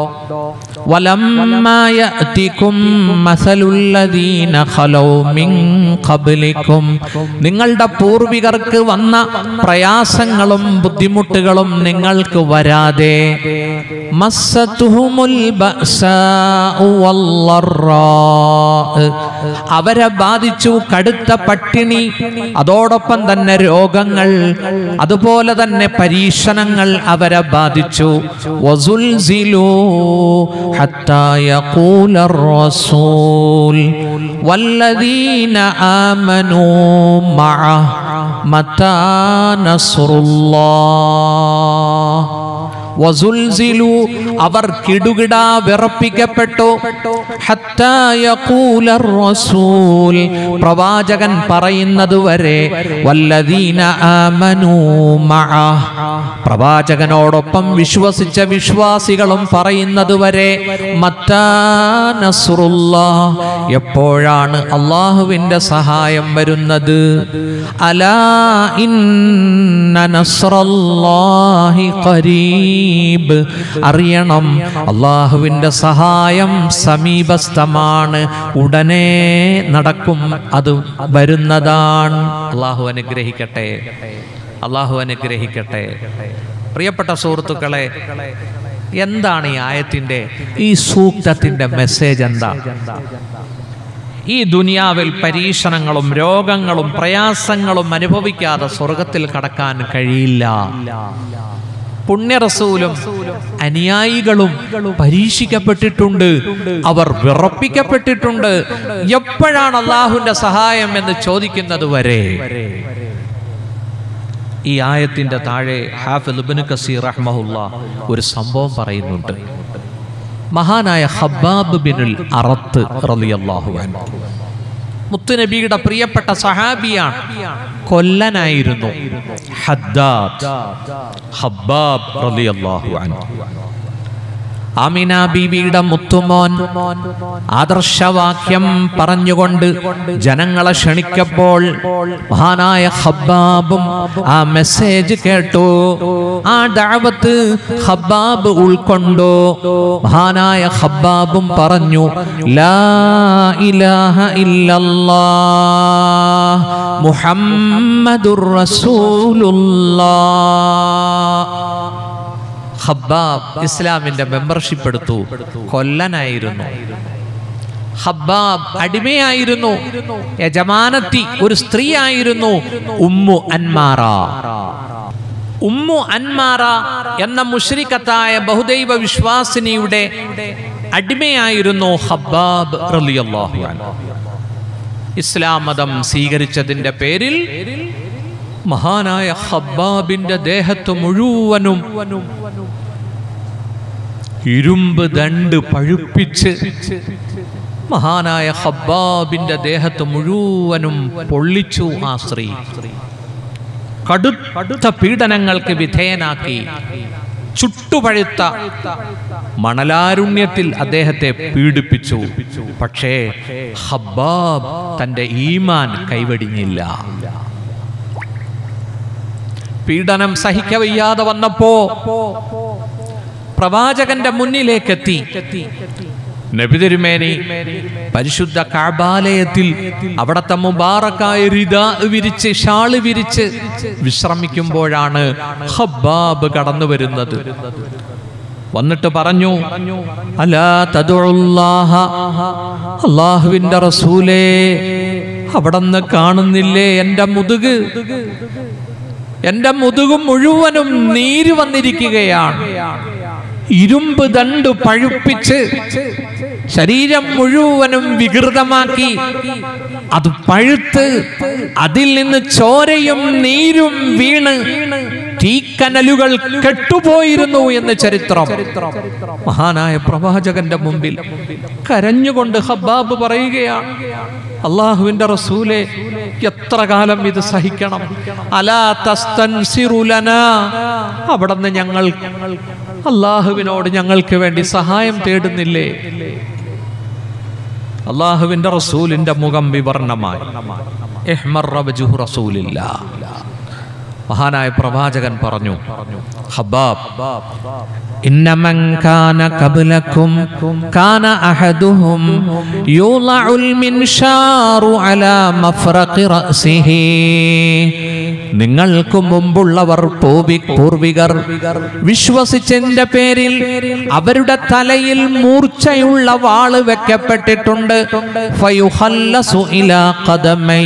ولما يأتكم مثل الذين خلوا من قبلكم നിങ്ങളുടെ പൂർവികർക്ക് വന്ന പ്രയാസങ്ങളും ബുദ്ധിമുട്ടുകളും നിങ്ങൾക്ക് വരാതെ മസ്സത്തുഹുമുൽ ബഅസാഉ വല്ലറാ അവരെ ബാധിച്ചു കടുത്ത പട്ടിണി അതോടൊപ്പം തന്നെ രോഗങ്ങൾ അതുപോലെ തന്നെ പരീക്ഷണങ്ങൾ അവരെ ബാധിച്ചു വസുൽസിലൂ حتى يقول الرسول والذين آمنوا معه متى نصر الله വസുൽസിലു അവർ കിടുകിടാ വിറപ്പിക്കപ്പെട്ടു ഹത്താ യഖൂല റസൂൽ പ്രവാചകൻ പറയുന്നത് വരെ വല്ലദീന ആമനൂ മഅഹ് പ്രവാചകനോടൊപ്പം വിശ്വസിച്ച വിശ്വാസികളും പറയുന്നത് വരെ മത്താ നസ്റുല്ലാഹ് എപ്പോഴാണ് അള്ളാഹുവിന്റെ സഹായം വരുന്നത് അലാ ഇന്ന നസ്റല്ലാഹി ഖരീബ് അറിയണം അള്ളാഹുവിൻ്റെ സഹായം സമീപസ്ഥമാണ് ഉടനെ നടക്കും അത് വരുന്നതാണ് അള്ളാഹു അനുഗ്രഹിക്കട്ടെ അള്ളാഹു അനുഗ്രഹിക്കട്ടെ പ്രിയപ്പെട്ട സുഹൃത്തുക്കളെ എന്താണ് ഈ ആയത്തിൻ്റെ ഈ സൂക്തത്തിൻ്റെ മെസ്സേജ് എന്താ ഈ ദുനിയാവിൽ പരീക്ഷണങ്ങളും രോഗങ്ങളും പ്രയാസങ്ങളും അനുഭവിക്കാതെ സ്വർഗത്തിൽ കടക്കാൻ കഴിയില്ല പുണ്യറസൂലും അനുയായികളും പരീക്ഷിക്കപ്പെട്ടിട്ടുണ്ട് അവർ വിറപ്പിക്കപ്പെട്ടിട്ടുണ്ട് എപ്പോഴാണ് അള്ളാഹുവിന്റെ സഹായം എന്ന് ചോദിക്കുന്നത് വരെ ഈ ആയത്തിന്റെ താഴെ ഹാഫിൽ ഇബ്നു കസീർ റഹ്മഹുല്ല ഒരു സംഭവം പറയുന്നുണ്ട് മഹാനായ ഹബ്ബാബ് ബിനുൽ അറത്ത് റളിയല്ലാഹു അൻഹു മുത്തുനബിയുടെ പ്രിയപ്പെട്ട സഹാബിയാണ് കൊല്ലനായിരുന്നു ഹദ്ദാദ് ഹബ്ബാബ് റളിയല്ലാഹു അൻഹു അമിന ബീവിയുടെ മുത്തുമോൻ ആദർശവാക്യം പറഞ്ഞുകൊണ്ട് ജനങ്ങളെ ക്ഷണിക്കപ്പോൾ മഹാനായ ഹബ്ബാബും ആ മെസ്സേജ് കേട്ടു ആ ദഅവത്ത് ഹബ്ബാബ് ഉൾക്കൊണ്ടു മഹാനായ ഹബ്ബാബും പറഞ്ഞു ലാ ഇലാഹ ഇല്ലല്ലാഹ് മുഹമ്മദുർ റസൂലുള്ളാഹ് ഹബ്ബാബ് ഇസ്ലാമിന്റെ മെമ്പർഷിപ്പ് എടുത്തു കൊല്ലനായിരുന്നു ഹബ്ബാബ് അടിമയായിരുന്നു യജമാനത്തി ഒരു സ്ത്രീ ആയിരുന്നു ഉമ്മു അൻമാറ ഉമ്മു അൻമാറ എന്ന മുഷ്രിക്കത്തായ ബഹുദൈവ വിശ്വാസിനിയുടെ അടിമയായിരുന്നു ഹബ്ബാബ് റളിയല്ലാഹു അൻഹു ഇസ്ലാം മതം സ്വീകരിച്ചതിന്റെ പേരിൽ മഹാനായ ഹബ്ബാബിന്റെ ദേഹത്ത് മുഴുവനും ഇരുമ്പ് ദണ്ട് പഴുപ്പിച്ച് മഹാനായ ഹബ്ബാബിന്റെ ദേഹത്ത് മുഴുവനും പൊള്ളിച്ചു ആ സ്ത്രീ കടുത്ത പീഡനങ്ങൾക്ക് വിധേയനാക്കി ചുട്ടുപഴുത്ത മണലാരുണ്യത്തിൽ അദ്ദേഹത്തെ പീഡിപ്പിച്ചു പക്ഷേ ഹബ്ബാബ് തന്റെ ഈമാൻ കൈവടിഞ്ഞില്ല പീഡനം സഹിക്കവയ്യാതെ വന്നപ്പോ പ്രവാചകന്റെ മുന്നിലേക്കെത്തി നബി തിരുമേനി പരിശുദ്ധ കാബാലയത്തിൽ അവിടത്തെ മുബാറക്കായ റിദാ വിരിച്ച് ഷാള് വിരിച്ച് വിശ്രമിക്കുമ്പോഴാണ് ഹബ്ബാബ് കടന്നു വരുന്നത് വന്നിട്ട് പറഞ്ഞു അലാ തദുല്ലാഹ അള്ളാഹുവിന്റെ റസൂലേ അവിടെന്ന് കാണുന്നില്ലേ എൻ്റെ മുതുക് എൻ്റെ മുതുകും മുഴുവനും നീര് വന്നിരിക്കുകയാണ് ഇരുമ്പ് ദണ്ട് പഴുപ്പിച്ച് ശരീരം മുഴുവനും വികൃതമാക്കി അത് പഴുത്ത് അതിൽ നിന്ന് ചോരയും നീരും വീണ് തീക്കനലുകൾ കെട്ടുപോയിരുന്നു എന്ന് ചരിത്രം മഹാനായ പ്രവാചകന്റെ മുമ്പിൽ കരഞ്ഞുകൊണ്ട് ഹബ്ബാബ് പറയുകയാണ് അള്ളാഹുവിന്റെ റസൂലെ എത്ര കാലം ഇത് സഹിക്കണം അലാ തസ്തൻസിറുലന അവിടുന്ന് ഞങ്ങൾ അള്ളാഹുവിനോട് ഞങ്ങൾക്ക് വേണ്ടി സഹായം തേടുന്നില്ലേ അള്ളാഹുവിന്റെ റസൂലിന്റെ മുഖം വിവർണമായി ഇഹ്മറ വജുഹു റസൂലില്ല മഹാനായ പ്രവാചകൻ പറഞ്ഞു ഹബാബ് إن من كان قبلكم كان أحدهم يوضع المنشار على مفرق رأسه നിങ്ങൾക്ക് മുമ്പുള്ളവർ പൂവി പൂർവികർ വിശ്വസിച്ചതിന്റെ പേരിൽ അവരുടെ തലയിൽ മൂർച്ചയുള്ള വാള് വെക്കപ്പെട്ടിട്ടുണ്ട് ഫയുഹല്ലസു ഇലാ ഖദമൈ.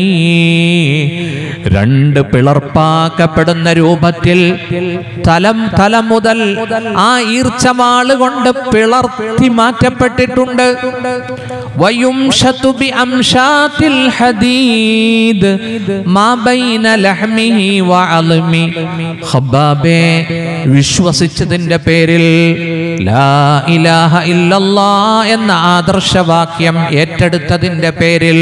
രണ്ട് പിളർപ്പാക്കപ്പെടുന്ന രൂപത്തിൽ തലം തല മുതൽ ആ ഈർച്ചവാള് കൊണ്ട് പിളർത്തി മാറ്റപ്പെട്ടിട്ടുണ്ട് വയുംശതു ബി അംശാത്തിൽ ഹദീദ് മാ ബൈന ലഹ്മിഹി വഅൽമി ഖബ്ബാബേ വിശ്വസിച്ചതിന്റെ പേരിൽ ലാ ഇലാഹ ഇല്ലല്ലാ എന്ന ആദർശവാക്യം ഏറ്റെടുത്തതിന്റെ പേരിൽ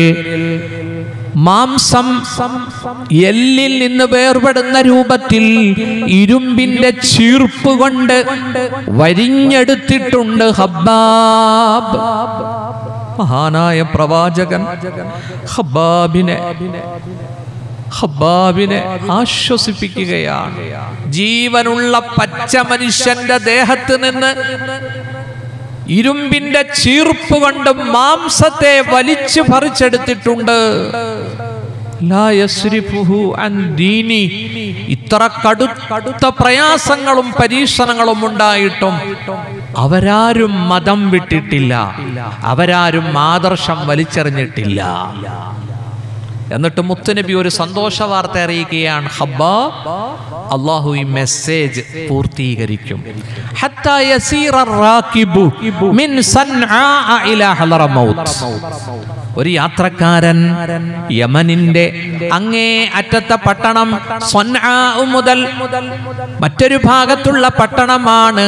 മാംസം എല്ലിൽ നിന്ന് വേർപെടുന്ന രൂപത്തിൽ ഇരുമ്പിന്റെ ചീർപ്പ് കൊണ്ട് വരിഞ്ഞെടുത്തിട്ടുണ്ട് ഹബ്ബാബ് മഹാനായ പ്രവാചകൻ ഹബ്ബാബിനെ ഹബ്ബാബിനെ ആശ്വസിപ്പിക്കുകയാണ് ജീവനുള്ള പച്ച മനുഷ്യന്റെ ദേഹത്ത് നിന്ന് ഇരുമ്പിന്റെ ചീർപ്പ് കൊണ്ട് മാംസത്തെ വലിച്ചു പറിച്ചെടുത്തിട്ടുണ്ട് ലാ യസ്രിഫുഹു അൻ ദീനി. ഇത്ര കടു കടുത്ത പ്രയാസങ്ങളും പരീക്ഷണങ്ങളും ഉണ്ടായിട്ടും അവരാരും മതം വിട്ടിട്ടില്ല അവരാരും ആദർശം വലിച്ചെറിഞ്ഞിട്ടില്ല എന്നിട്ട് മുത്തുനബി ഒരു സന്തോഷ വാർത്ത അറിയിക്കുകയാണ് ഹബ്ബ അള്ളാഹു ഈ മെസ്സേജ് പൂർത്തീകരിക്കും ഹത്താ യസീറ റാകിബു മിൻ സൻആ ഇലാ ഹളറമൗത്ത് ഒരു യാത്രക്കാരൻ യമനിന്റെ അങ്ങേ അറ്റത്തെ പട്ടണം സൊൻആ മുതൽ മറ്റൊരു ഭാഗത്തുള്ള പട്ടണമാണ്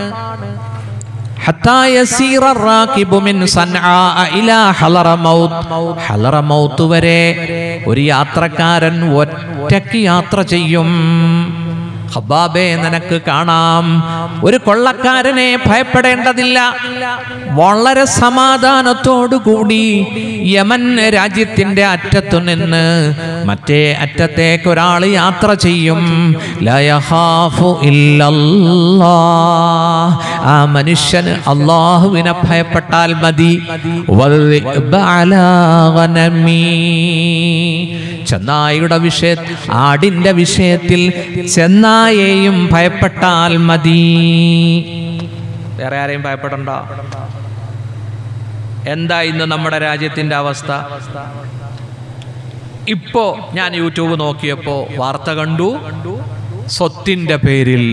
حتى يسير الراكب من صنعاء إلى حضرموت حضرموت വരെ ഒരു യാത്രക്കാരൻ ഒറ്റയ്ക്ക് യാത്ര ചെയ്യും ഹബാബെ നിനക്ക് കാണാം ഒരു കൊള്ളക്കാരനെ ഭയപ്പെടേണ്ടതില്ല വളരെ സമാധാനത്തോടുകൂടി യമൻ രാജ്യത്തിന്റെ അറ്റത്തു നിന്ന് മറ്റേ അറ്റത്തേക്ക് ഒരാൾ യാത്ര ചെയ്യും ലാ യഖാഫു ഇല്ലല്ലാ. ആ മനുഷ്യന് അള്ളാഹുവിനെ ഭയപ്പെട്ടാൽ മതി വൽദിഅ്ബ അലാ ഗനമീ. ചെന്നായിയുടെ വിഷയ ആടിന്റെ വിഷയത്തിൽ ചെന്നായെയും ഭയപ്പെട്ടാൽ മതി വേറെ ആരെയും ഭയപ്പെടണ്ട എന്താ ഇന്ന് നമ്മുടെ രാജ്യത്തിന്റെ അവസ്ഥ ഇപ്പോ ഞാൻ യൂട്യൂബ് നോക്കിയപ്പോ വാർത്ത കണ്ടു സ്വത്തിന്റെ പേരിൽ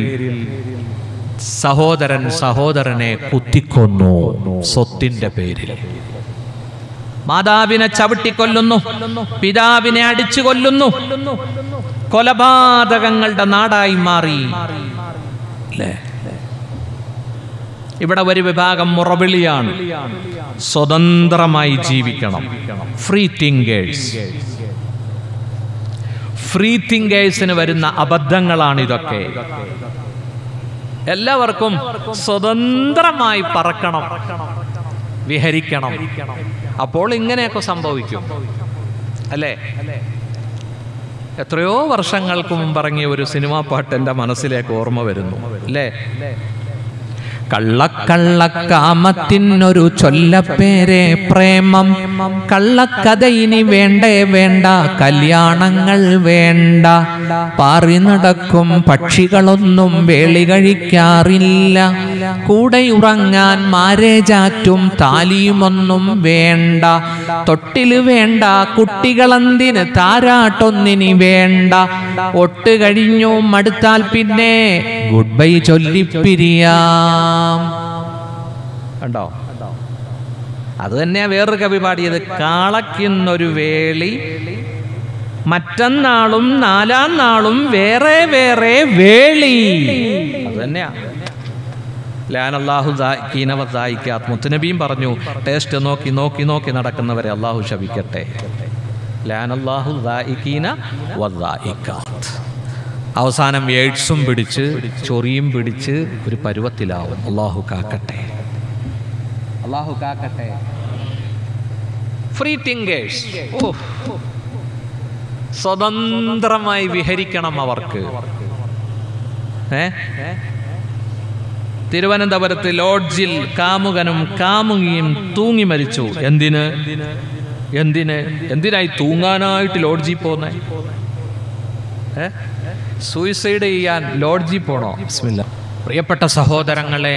സഹോദരൻ സഹോദരനെ കുത്തിക്കൊന്നു സ്വത്തിന്റെ പേരിൽ മാതാവിനെ ചവിട്ടിക്കൊല്ലുന്നു പിതാവിനെ അടിച്ചു കൊല്ലുന്നു കൊലപാതകങ്ങളുടെ നാടായി മാറി അല്ലേ ഇവിടെ ഒരു വിഭാഗം മുറവിളിയാണ് സ്വതന്ത്രമായി ജീവിക്കണം ഫ്രീ തിങ്കേഴ്സ് ഫ്രീ തിങ്കേഴ്സിന് വരുന്ന അബദ്ധങ്ങളാണ് ഇതൊക്കെ എല്ലാവർക്കും സ്വതന്ത്രമായി പറക്കണം വിഹരിക്കണം അപ്പോൾ ഇങ്ങനെയൊക്കെ സംഭവിക്കും അല്ലേ എത്രയോ വർഷങ്ങൾക്ക് മുമ്പ് ഇറങ്ങിയ ഒരു സിനിമാ പാട്ട് എൻ്റെ മനസ്സിലേക്ക് ഓർമ്മ വരുന്നു അല്ലേ കള്ളക്കള്ളക്കാമത്തിനൊരു ചൊല്ലപ്പേരെ പ്രേമം കള്ളക്കഥ ഇനി വേണ്ടേ വേണ്ട കല്യാണങ്ങൾ വേണ്ട പാറി നടക്കും പക്ഷികളൊന്നും വേളി കഴിക്കാറില്ല കൂടെ ഉറങ്ങാൻ മാരേജാറ്റും താലിയുമൊന്നും വേണ്ട തൊട്ടില് വേണ്ട കുട്ടികളെന്തിന് താരാട്ടൊന്നിനി വേണ്ട ഒട്ട് കഴിഞ്ഞു മടുത്താൽ പിന്നെ ഗുഡ് ബൈ ചൊല്ലിപ്പിരിയാം കണ്ടോ അത് തന്നെയാ വേറൊരു കവി പാടിയത് കാളയ്ക്കുന്നൊരു വേളി മറ്റന്നാളും നാലാം നാളും വേറെ വേറെ വേളി അത് തന്നെയാ ലാൻ അള്ളാഹു കീനവത്തായിക്കാത്ത് മുത്തുനബിയും പറഞ്ഞു ടേസ്റ്റ് നോക്കി നോക്കി നോക്കി നടക്കുന്നവരെ അള്ളാഹു ശപിക്കട്ടെ ലാൻ അള്ളാഹു അവസാനം എയ്ഡ്സും പിടിച്ച് ചൊറിയും പിടിച്ച് ഒരു പരുവത്തിലാവും അള്ളാഹു കാക്കട്ടെ അള്ളാഹു കാക്കട്ടെ ഫ്രീ തിങ്കേഴ്സ് സ്വതന്ത്രമായി വിഹരിക്കണം അവർക്ക് ഏ തിരുവനന്തപുരത്ത് ലോഡ്ജിൽ കാമുകനും കാമുകിയും തൂങ്ങി മരിച്ചു എന്തിന് എന്തിന് എന്തിനായി തൂങ്ങാനായിട്ട് ലോഡ്ജിൽ പോന്നെ ഏ സൂയിസൈഡ് ചെയ്യാൻ ലോഡ്ജിൽ പോണോ ബിസ്മില്ല പ്രിയപ്പെട്ട സഹോദരങ്ങളെ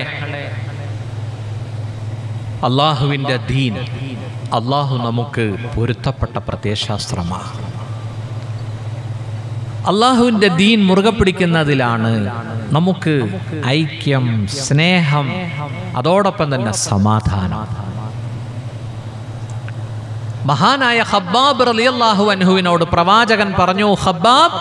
അള്ളാഹുവിൻ്റെ ദീൻ അള്ളാഹു നമുക്ക് പൊരുത്തപ്പെട്ട പ്രത്യയശാസ്ത്രമാണ് അള്ളാഹുവിൻ്റെ ദീൻ മുറുകെ പിടിക്കുന്നതിലാണ് നമുക്ക് ഐക്യം സ്നേഹം അതോടൊപ്പം തന്നെ സമാധാനം മഹാനായ ഹബ്ബാബ് റളിയല്ലാഹു അൻഹുവിനോട് പ്രവാചകൻ പറഞ്ഞു ഹബ്ബാബ്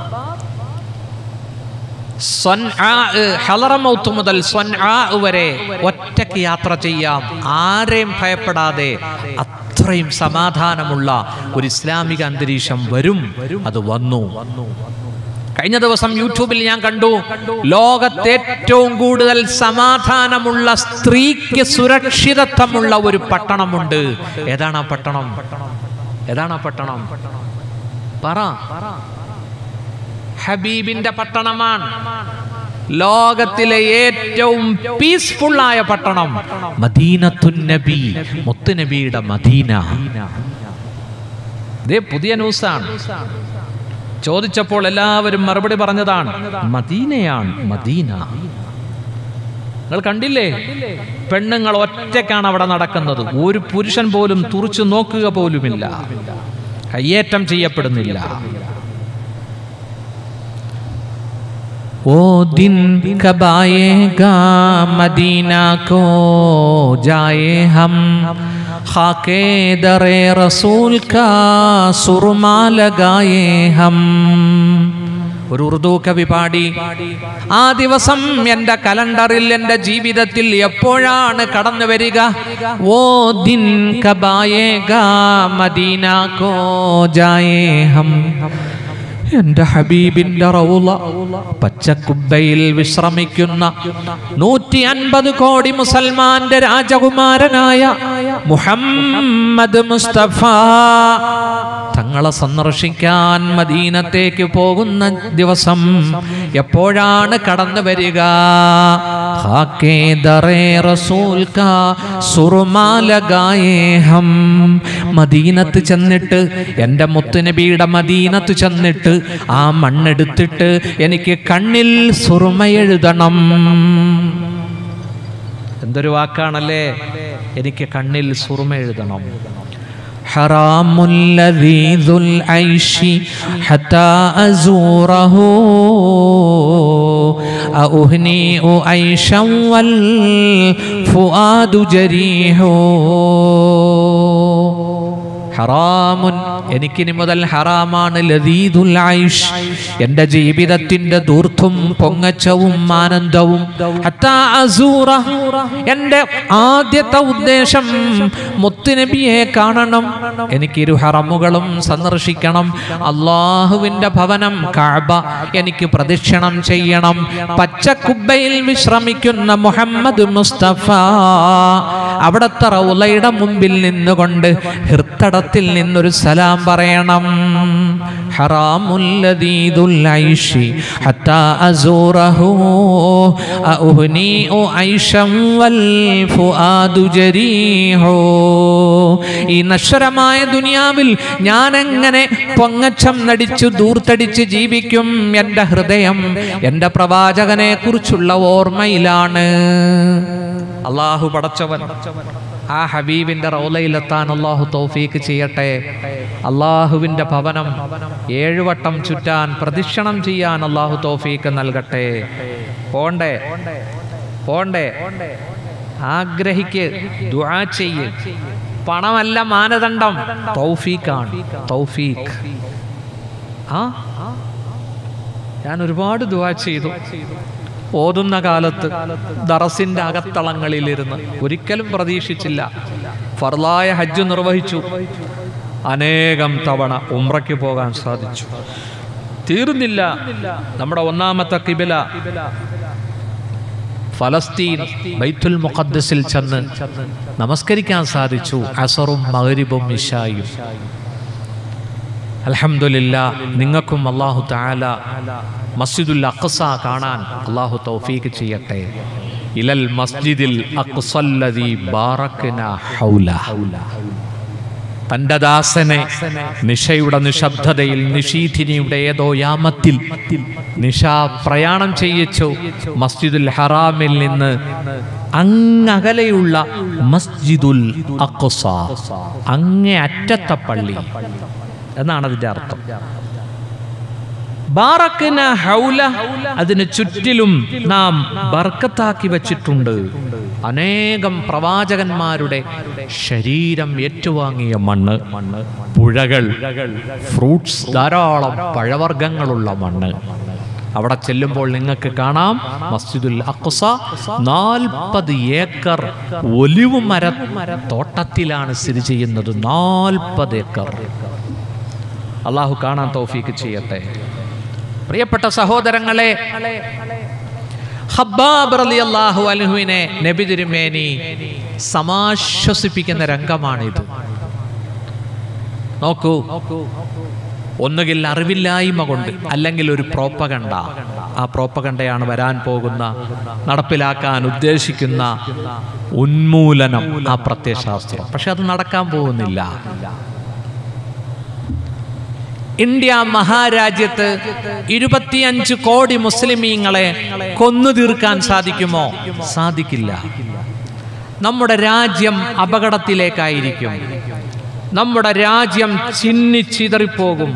സ്വൻആ, ഹലറമൗത്ത് മുതൽ സ്വൻആ വരെ ഒറ്റയ്ക്ക് യാത്ര ചെയ്യാം ആരെയും ഭയപ്പെടാതെ അത്രയും സമാധാനമുള്ള ഒരു ഇസ്ലാമിക അന്തരീക്ഷം വരും അത് വന്നു കഴിഞ്ഞ ദിവസം യൂട്യൂബിൽ ഞാൻ കണ്ടു ലോകത്തെ ഏറ്റവും കൂടുതൽ സമാധാനമുള്ള സ്ത്രീക്ക് സുരക്ഷിതത്വമുള്ള ഒരു പട്ടണമുണ്ട് ഏതാണ് ആ പട്ടണം ഏതാണ് ആ പട്ടണം പറ ഹബീബിന്റെ പട്ടണമാണ് ലോകത്തിലെ ഏറ്റവും പീസ്ഫുൾ ആയ പട്ടണം മദീനത്തുൻ നബി മുത്തുനബിയുടെ മദീന ഇതേ പുതിയ ന്യൂസാണ് ചോദിച്ചപ്പോൾ എല്ലാവരും മറുപടി പറഞ്ഞതാണ് മദീനയാണ് മദീന നിങ്ങൾ കണ്ടില്ലേ പെണ്ണുങ്ങൾ ഒറ്റക്കാണ് അവിടെ നടക്കുന്നത് ഒരു പുരുഷൻ പോലും തുറച്ചു നോക്കുക പോലുമില്ല കയ്യേറ്റം ചെയ്യപ്പെടുന്നില്ല वो दिन कब आएगा मदीना को जाए हम खाके दरे रसूल का सुरमा लगाए हम ഒരു ഉറുദു കവി പാടി ആ ദിവസം എൻ്റെ കലണ്ടറിൽ എൻ്റെ ജീവിതത്തിൽ എപ്പോഴാണ് കടന്നു വരിക ഓ ദിൻ കബായേഗ മദീന കോ ജായേ ഹം എന്റെ ഹബീബിന്റെ റൗള പച്ചക്കുബ്ബയിൽ വിശ്രമിക്കുന്ന നൂറ്റി അൻപത് കോടി മുസൽമാന്റെ രാജകുമാരനായ മുഹമ്മദ് മുസ്തഫ തങ്ങളെ സന്ദർശിക്കാൻ മദീനത്തേക്ക് പോകുന്ന ദിവസം എപ്പോഴാണ് കടന്നു വരിക ഹാക്കേ ദറേ റസൂൽ കാ സുറുമാ ലഗായേ ഹം മദീനത്ത് ചെന്നിട്ട് എൻ്റെ മുത്തുനബിയുടെ മദീനത്ത് ചെന്നിട്ട് ആ മണ്ണെടുത്തിട്ട് എനിക്ക് കണ്ണിൽ സുറുമ എഴുതണം എന്തൊരു വാക്കാണല്ലേ എനിക്ക് കണ്ണിൽ സുറുമ എഴുതണം حرام لذيذ العيش حتى أزوره أهنيء عيشا والفؤاد جريح ഹറാമുൻ എനിക്കിനി മുതൽ ഹറാമാണ് ലതീദുൽ ഐഷ് എൻ്റെ ജീവിതത്തിൻ്റെ ദൂർത്തും പൊങ്ങച്ചവും ആനന്ദവും ഹത്താ അസൂറ എൻ്റെ ആദ്യത്തെ ഉദ്ദേശം മുത്തുനബിയെ കാണണം എനിക്കിരു ഹറമുകളും സന്ദർശിക്കണം അള്ളാഹുവിൻ്റെ ഭവനം കാബ എനിക്ക് പ്രദക്ഷിണം ചെയ്യണം പച്ചക്കുബ്ബയിൽ വിശ്രമിക്കുന്ന മുഹമ്മദ് മുസ്തഫ അവിടത്തെ റൗലയുടെ മുമ്പിൽ നിന്നുകൊണ്ട് ഹൃത്തടത്തിൽ നിന്നൊരു സലാം സലാം പറയണം ഹറാമുല്ലദീദുൽ ഐഷി ഹത്താ അസൂറഹു അഉഹ്നീഉ ഐഷം വൽ ഫുആദു ജരീഹു ഈ നശ്വരമായ ദുനിയാവിൽ ഞാൻ എങ്ങനെ പൊങ്ങച്ചം നടിച്ചു ദൂർത്തടിച്ച് ജീവിക്കും എൻ്റെ ഹൃദയം എൻ്റെ പ്രവാചകനെ കുറിച്ചുള്ള ഓർമ്മയിലാണ് അള്ളാഹു പടച്ചവൻ ആ ഹബീബിന്റെ റൗലയിലെത്താൻ അള്ളാഹു തൗഫീക്ക് ചെയ്യട്ടെ അള്ളാഹുവിൻ്റെ ഭവനം ഏഴുവട്ടം ചുറ്റാൻ പ്രദക്ഷിണം ചെയ്യാൻ അള്ളാഹു തൗഫീക്ക് നൽകട്ടെ പോണ്ടേ പോണ്ടേ ആഗ്രഹിക്ക് ദുആ ചെയ്യ് പണമല്ല മാനദണ്ഡം തൗഫീഖാണ് തൗഫീഖ് ആ ഞാൻ ഒരുപാട് ദുആ ചെയ്തു ഓതുന്ന കാലത്ത് ദറസിന്റെ അകത്തളങ്ങളിലിരുന്ന് ഒരിക്കലും പ്രതീക്ഷിച്ചില്ല ഫർലായ ഹജ്ജ് നിർവഹിച്ചു അനേകം തവണ ഉംറയ്ക്ക് പോകാൻ സാധിച്ചു തീർന്നില്ല നമ്മുടെ ഒന്നാമത്തെ കിബില ഫലസ്തീൻ ബൈത്തുൽ മുഖദ്സിൽ ചെന്ന് നമസ്കരിക്കാൻ സാധിച്ചു അസറും മകരിബും ഇഷായും അൽഹംദുലില്ല നിങ്ങൾക്കും അള്ളാഹു താല മസ്ജിദുൽ അഖ്സ കാണാൻ അള്ളാഹു തൗഫീക്ക് ചെയ്യട്ടെ ഇലൽ മസ്ജിദിൽ അഖ്സല്ലദീ ബാറക്ന ഹൗല തന്റെ ദാസനെ നിഷയുടെ നിശബ്ദതയിൽ നിഷീധിനിയുടെ ഏതോ യാമത്തിൽ നിഷ പ്രയാണം ചെയ്യിച്ചു മസ്ജിദുൽ ഹറാമിൽ നിന്ന് അങ്ങകലെയുള്ള മസ്ജിദുൽ അഖ്സ അങ്ങേ അറ്റത്തെ പള്ളി എന്നാണ് അതിന്റെ അർത്ഥം ബാറക്കിന ഹൗല അതിന് ചുറ്റിലും നാം ബർക്കത്താക്കി വച്ചിട്ടുണ്ട് അനേകം പ്രവാചകന്മാരുടെ ശരീരം ഏറ്റുവാങ്ങിയ മണ്ണ് പുഴകൾ ഫ്രൂട്ട്സ് ധാരാളം പഴവർഗ്ഗങ്ങളുള്ള മണ്ണ് അവിടെ ചെല്ലുമ്പോൾ നിങ്ങൾക്ക് കാണാം മസ്ജിദുൽ അഖ്സ നാൽപ്പത് ഏക്കർ ഒലിവ് മര തോട്ടത്തിലാണ് സ്ഥിതി ചെയ്യുന്നത് നാൽപ്പത് ഏക്കർ അള്ളാഹു കാണാൻ തൗഫീക്ക് ചെയ്യട്ടെ പ്രിയപ്പെട്ട സഹോദരങ്ങളെ ഹബ്ബാബ് റളിയല്ലാഹു അൻഹുവിനെ നബി തിരുമേനി സമാശ്വസിപ്പിക്കുന്ന രംഗമാണിത് നോക്കൂ ഒന്നുകിൽ അറിവില്ലായ്മ കൊണ്ട് അല്ലെങ്കിൽ ഒരു പ്രോപ്പകണ്ട ആ പ്രോപ്പകണ്ടയാണ് വരാൻ പോകുന്ന നടപ്പിലാക്കാൻ ഉദ്ദേശിക്കുന്ന ഉന്മൂലനം ആ പ്രത്യയശാസ്ത്രം പക്ഷെ അത് നടക്കാൻ പോകുന്നില്ല ഇന്ത്യ മഹാരാജ്യത്ത് ഇരുപത്തിയഞ്ച് കോടി മുസ്ലിമീങ്ങളെ കൊന്നു തീർക്കാൻ സാധിക്കുമോ സാധിക്കില്ല നമ്മുടെ രാജ്യം അപകടത്തിലേക്കായിരിക്കും നമ്മുടെ രാജ്യം ചിന്നിച്ചിതറിപ്പോകും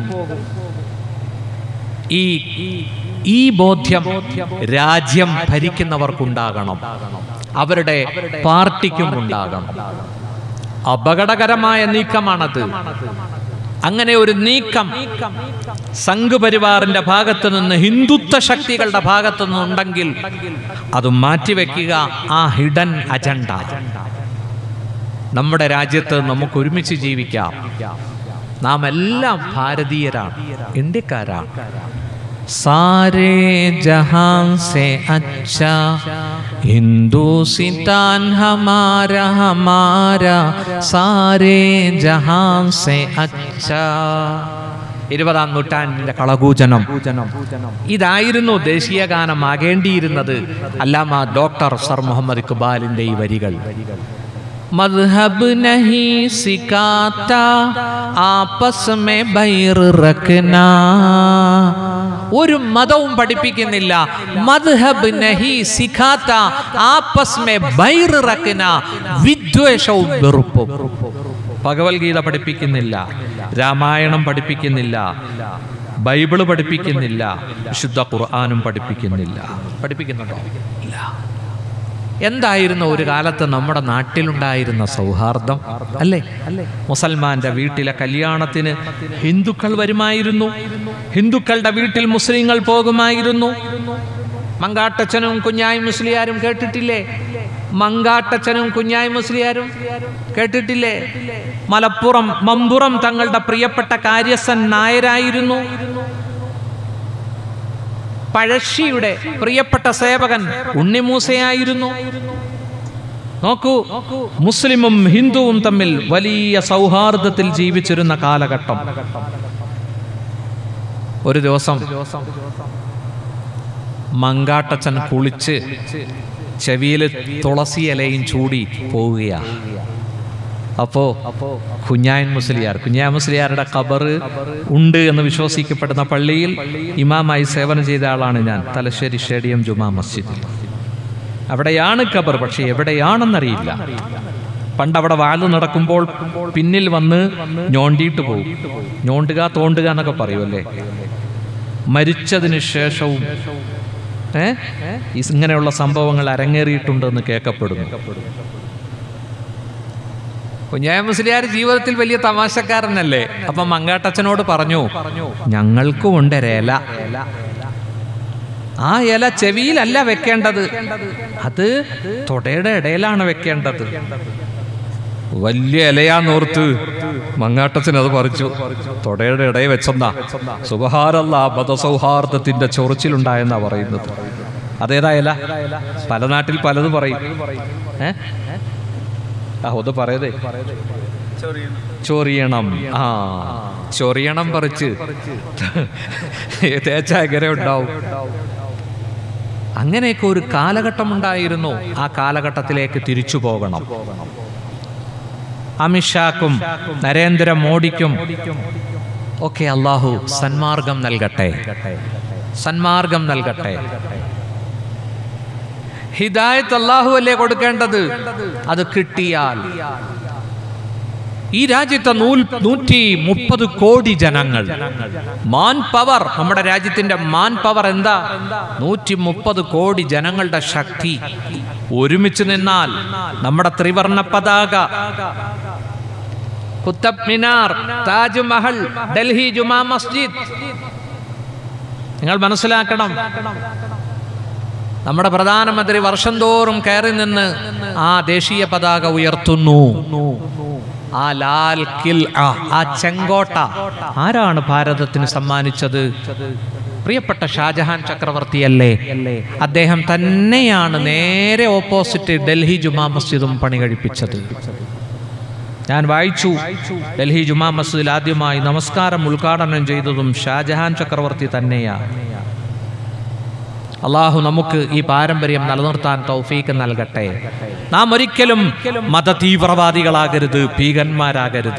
ഈ ഈ ബോധ്യം രാജ്യം ഭരിക്കുന്നവർക്കുണ്ടാകണം അവരുടെ പാർട്ടിക്കും ഉണ്ടാകണം അപകടകരമായ നീക്കമാണത് അങ്ങനെ ഒരു നീക്കം സംഘപരിവാറിന്റെ ഭാഗത്ത് നിന്ന് ഹിന്ദുത്വ ശക്തികളുടെ ഭാഗത്തു നിന്നുണ്ടെങ്കിൽ അത് മാറ്റിവെക്കുക ആ ഹിഡൻ അജണ്ട നമ്മുടെ രാജ്യത്ത് നമുക്ക് ഒരുമിച്ച് ജീവിക്കാം നാം എല്ലാം ഭാരതീയരാണ് ഇന്ത്യക്കാരാണ് സാരേ ജഹാൻ സെ അച്ഛാ ഹിന്ദുസിതാൻ ഹമാര ഹമാര സാരേ ജഹാൻ സെ അച്ഛാ ഇരുപതാം നൂറ്റാണ്ടിന്റെ കളകൂജനം ഇതായിരുന്നു ദേശീയ ഗാനം ആകേണ്ടിയിരുന്നത് അല്ലാമ ഡോക്ടർ സർ മുഹമ്മദ് ഇക്ബാലിന്റെ ഈ വരികൾ മദ്ഹബ് നഹി സിക്കാത്ത ആപ്പസ് മേ ബൈർ റഖ്ന ഒരു മതവും പഠിപ്പിക്കുന്നില്ല മദ്ഹബ് നഹി സിഖാത്ത ആപ്പസ് മേ ബൈർ റഖ്ന വിദ്വേഷവും വെറുപ്പും ഭഗവത്ഗീത പഠിപ്പിക്കുന്നില്ല രാമായണം പഠിപ്പിക്കുന്നില്ല ബൈബിള് പഠിപ്പിക്കുന്നില്ല വിശുദ്ധ ഖുർആാനും പഠിപ്പിക്കുന്നില്ല പഠിപ്പിക്കുന്നുണ്ടോ ഇല്ല എന്തായിരുന്നു ഒരു കാലത്ത് നമ്മുടെ നാട്ടിലുണ്ടായിരുന്ന സൗഹാർദ്ദം അല്ലേ മുസൽമാന്റെ വീട്ടിലെ കല്യാണത്തിന് ഹിന്ദുക്കൾ വരുമായിരുന്നു ഹിന്ദുക്കളുടെ വീട്ടിൽ മുസ്ലിങ്ങൾ പോകുമായിരുന്നു മങ്കാട്ടച്ചനും കുഞ്ഞായി മുസ്ലിയാരും കേട്ടിട്ടില്ലേ മങ്കാട്ടച്ചനും കുഞ്ഞായി മുസ്ലിയാരും കേട്ടിട്ടില്ലേ മലപ്പുറം മമ്പുറം തങ്ങളുടെ പ്രിയപ്പെട്ട കാര്യസ്ഥൻ നായരായിരുന്നു പഴശ്ശിയുടെ പ്രിയപ്പെട്ട സേവകൻ ഉണ്ണിമൂസയായിരുന്നു നോക്കൂ മുസ്ലിമും ഹിന്ദുവും തമ്മിൽ വലിയ സൗഹാർദ്ദത്തിൽ ജീവിച്ചിരുന്ന കാലഘട്ടം ഒരു ദിവസം മങ്കാട്ടച്ചൻ കുളിച്ച് ചെവിയിൽ തുളസി ഇലയും ചൂടി പോവുകയാണ് അപ്പോ കുഞ്ഞായൻ മുസ്ലിയാർ കുഞ്ഞായൻ മുസ്ലിയാരുടെ ഖബറ് ഉണ്ട് എന്ന് വിശ്വസിക്കപ്പെടുന്ന പള്ളിയിൽ ഇമാമായി സേവനം ചെയ്ത ആളാണ് ഞാൻ തലശ്ശേരി സ്റ്റേഡിയം ജുമാ മസ്ജിദിൽ അവിടെയാണ് ഖബർ പക്ഷെ എവിടെയാണെന്നറിയില്ല പണ്ട് അവിടെ വാല് നടക്കുമ്പോൾ പിന്നിൽ വന്ന് ഞോണ്ടിയിട്ട് പോകും ഞോണ്ടുക തോണ്ടുക എന്നൊക്കെ പറയുമല്ലേ മരിച്ചതിന് ശേഷവും ഏ ഇങ്ങനെയുള്ള സംഭവങ്ങൾ അരങ്ങേറിയിട്ടുണ്ടെന്ന് കേൾക്കപ്പെടുന്നു കുഞ്ഞായ മുസ്ലിയാർ ജീവിതത്തിൽ വലിയ തമാശക്കാരനല്ലേ അപ്പൊ മങ്കാട്ടച്ചനോട് പറഞ്ഞു ഞങ്ങൾക്കും ഉണ്ട് ഒരില ആ ഇല ചെവിയിലല്ല വെക്കേണ്ടത് അത് തൊടയുടെ ഇടയിലാണ് വെക്കേണ്ടത് വലിയ ഇലയാന്നോർത്ത് മങ്ങാട്ടച്ചൻ അത് പറിച്ചു തൊടയുടെ ഇടയിൽ വെച്ചെന്നാ സുബഹാരല്ല മതസൗഹാർദ്ദത്തിന്റെ ചൊറിച്ചിലുണ്ടായെന്നാ പറയുന്നത് അതേതാ ഇല പല നാട്ടിൽ പലതും പറയും ഏ ആ ഒന്ന് പറയതേ ചൊറിയണം ആ ചൊറിയണം പറിച്ച് തേച്ച എങ്ങനെ ഉണ്ടാവും അങ്ങനെയൊക്കെ ഒരു കാലഘട്ടം ഉണ്ടായിരുന്നു ആ കാലഘട്ടത്തിലേക്ക് തിരിച്ചു പോകണം അമിത്ഷാക്കും നരേന്ദ്രമോദിക്കും ഒക്കെ അള്ളാഹു സന്മാർഗം നൽകട്ടെ സന്മാർഗം നൽകട്ടെ ഹിദായത്ത് അള്ളാഹു അല്ലേ കൊടുക്കേണ്ടത് അത് കിട്ടിയാൽ ഈ രാജ്യത്തെ നൂൽ നൂറ്റി മുപ്പത് കോടി ജനങ്ങൾ മാൻ പവർ നമ്മുടെ രാജ്യത്തിന്റെ മാൻ പവർ എന്താ നൂറ്റി മുപ്പത് കോടി ജനങ്ങളുടെ ശക്തി ഒരുമിച്ച് നിന്നാൽ നമ്മുടെ ത്രിവർണ പതാക കുത്തബ് മിനാർ താജ്മഹൽ ഡൽഹി ജുമാ മസ്ജിദ് നിങ്ങൾ മനസ്സിലാക്കണം നമ്മുടെ പ്രധാനമന്ത്രി വർഷം തോറും കയറി നിന്ന് ആ ദേശീയ പതാക ഉയർത്തുന്നു ആ ലാൽ കിൽ ആ ആ ചെങ്കോട്ട ആരാണ് ഭാരതത്തിന് സമ്മാനിച്ചത് പ്രിയപ്പെട്ട ഷാജഹാൻ ചക്രവർത്തിയല്ലേ അദ്ദേഹം തന്നെയാണ് നേരെ ഓപ്പോസിറ്റ് ഡൽഹി ജുമാ മസ്ജിദും പണി കഴിപ്പിച്ചത് ഞാൻ വായിച്ചു ഡൽഹി ജുമാ മസ്ജിദിൽ ആദ്യമായി നമസ്കാരം ഉദ്ഘാടനം ചെയ്തതും ഷാജഹാൻ ചക്രവർത്തി തന്നെയാണ് അള്ളാഹു നമുക്ക് ഈ പാരമ്പര്യം നിലനിർത്താൻ തൗഫീക്ക് നൽകട്ടെ നാം ഒരിക്കലും മത തീവ്രവാദികളാകരുത് ഭീകന്മാരാകരുത്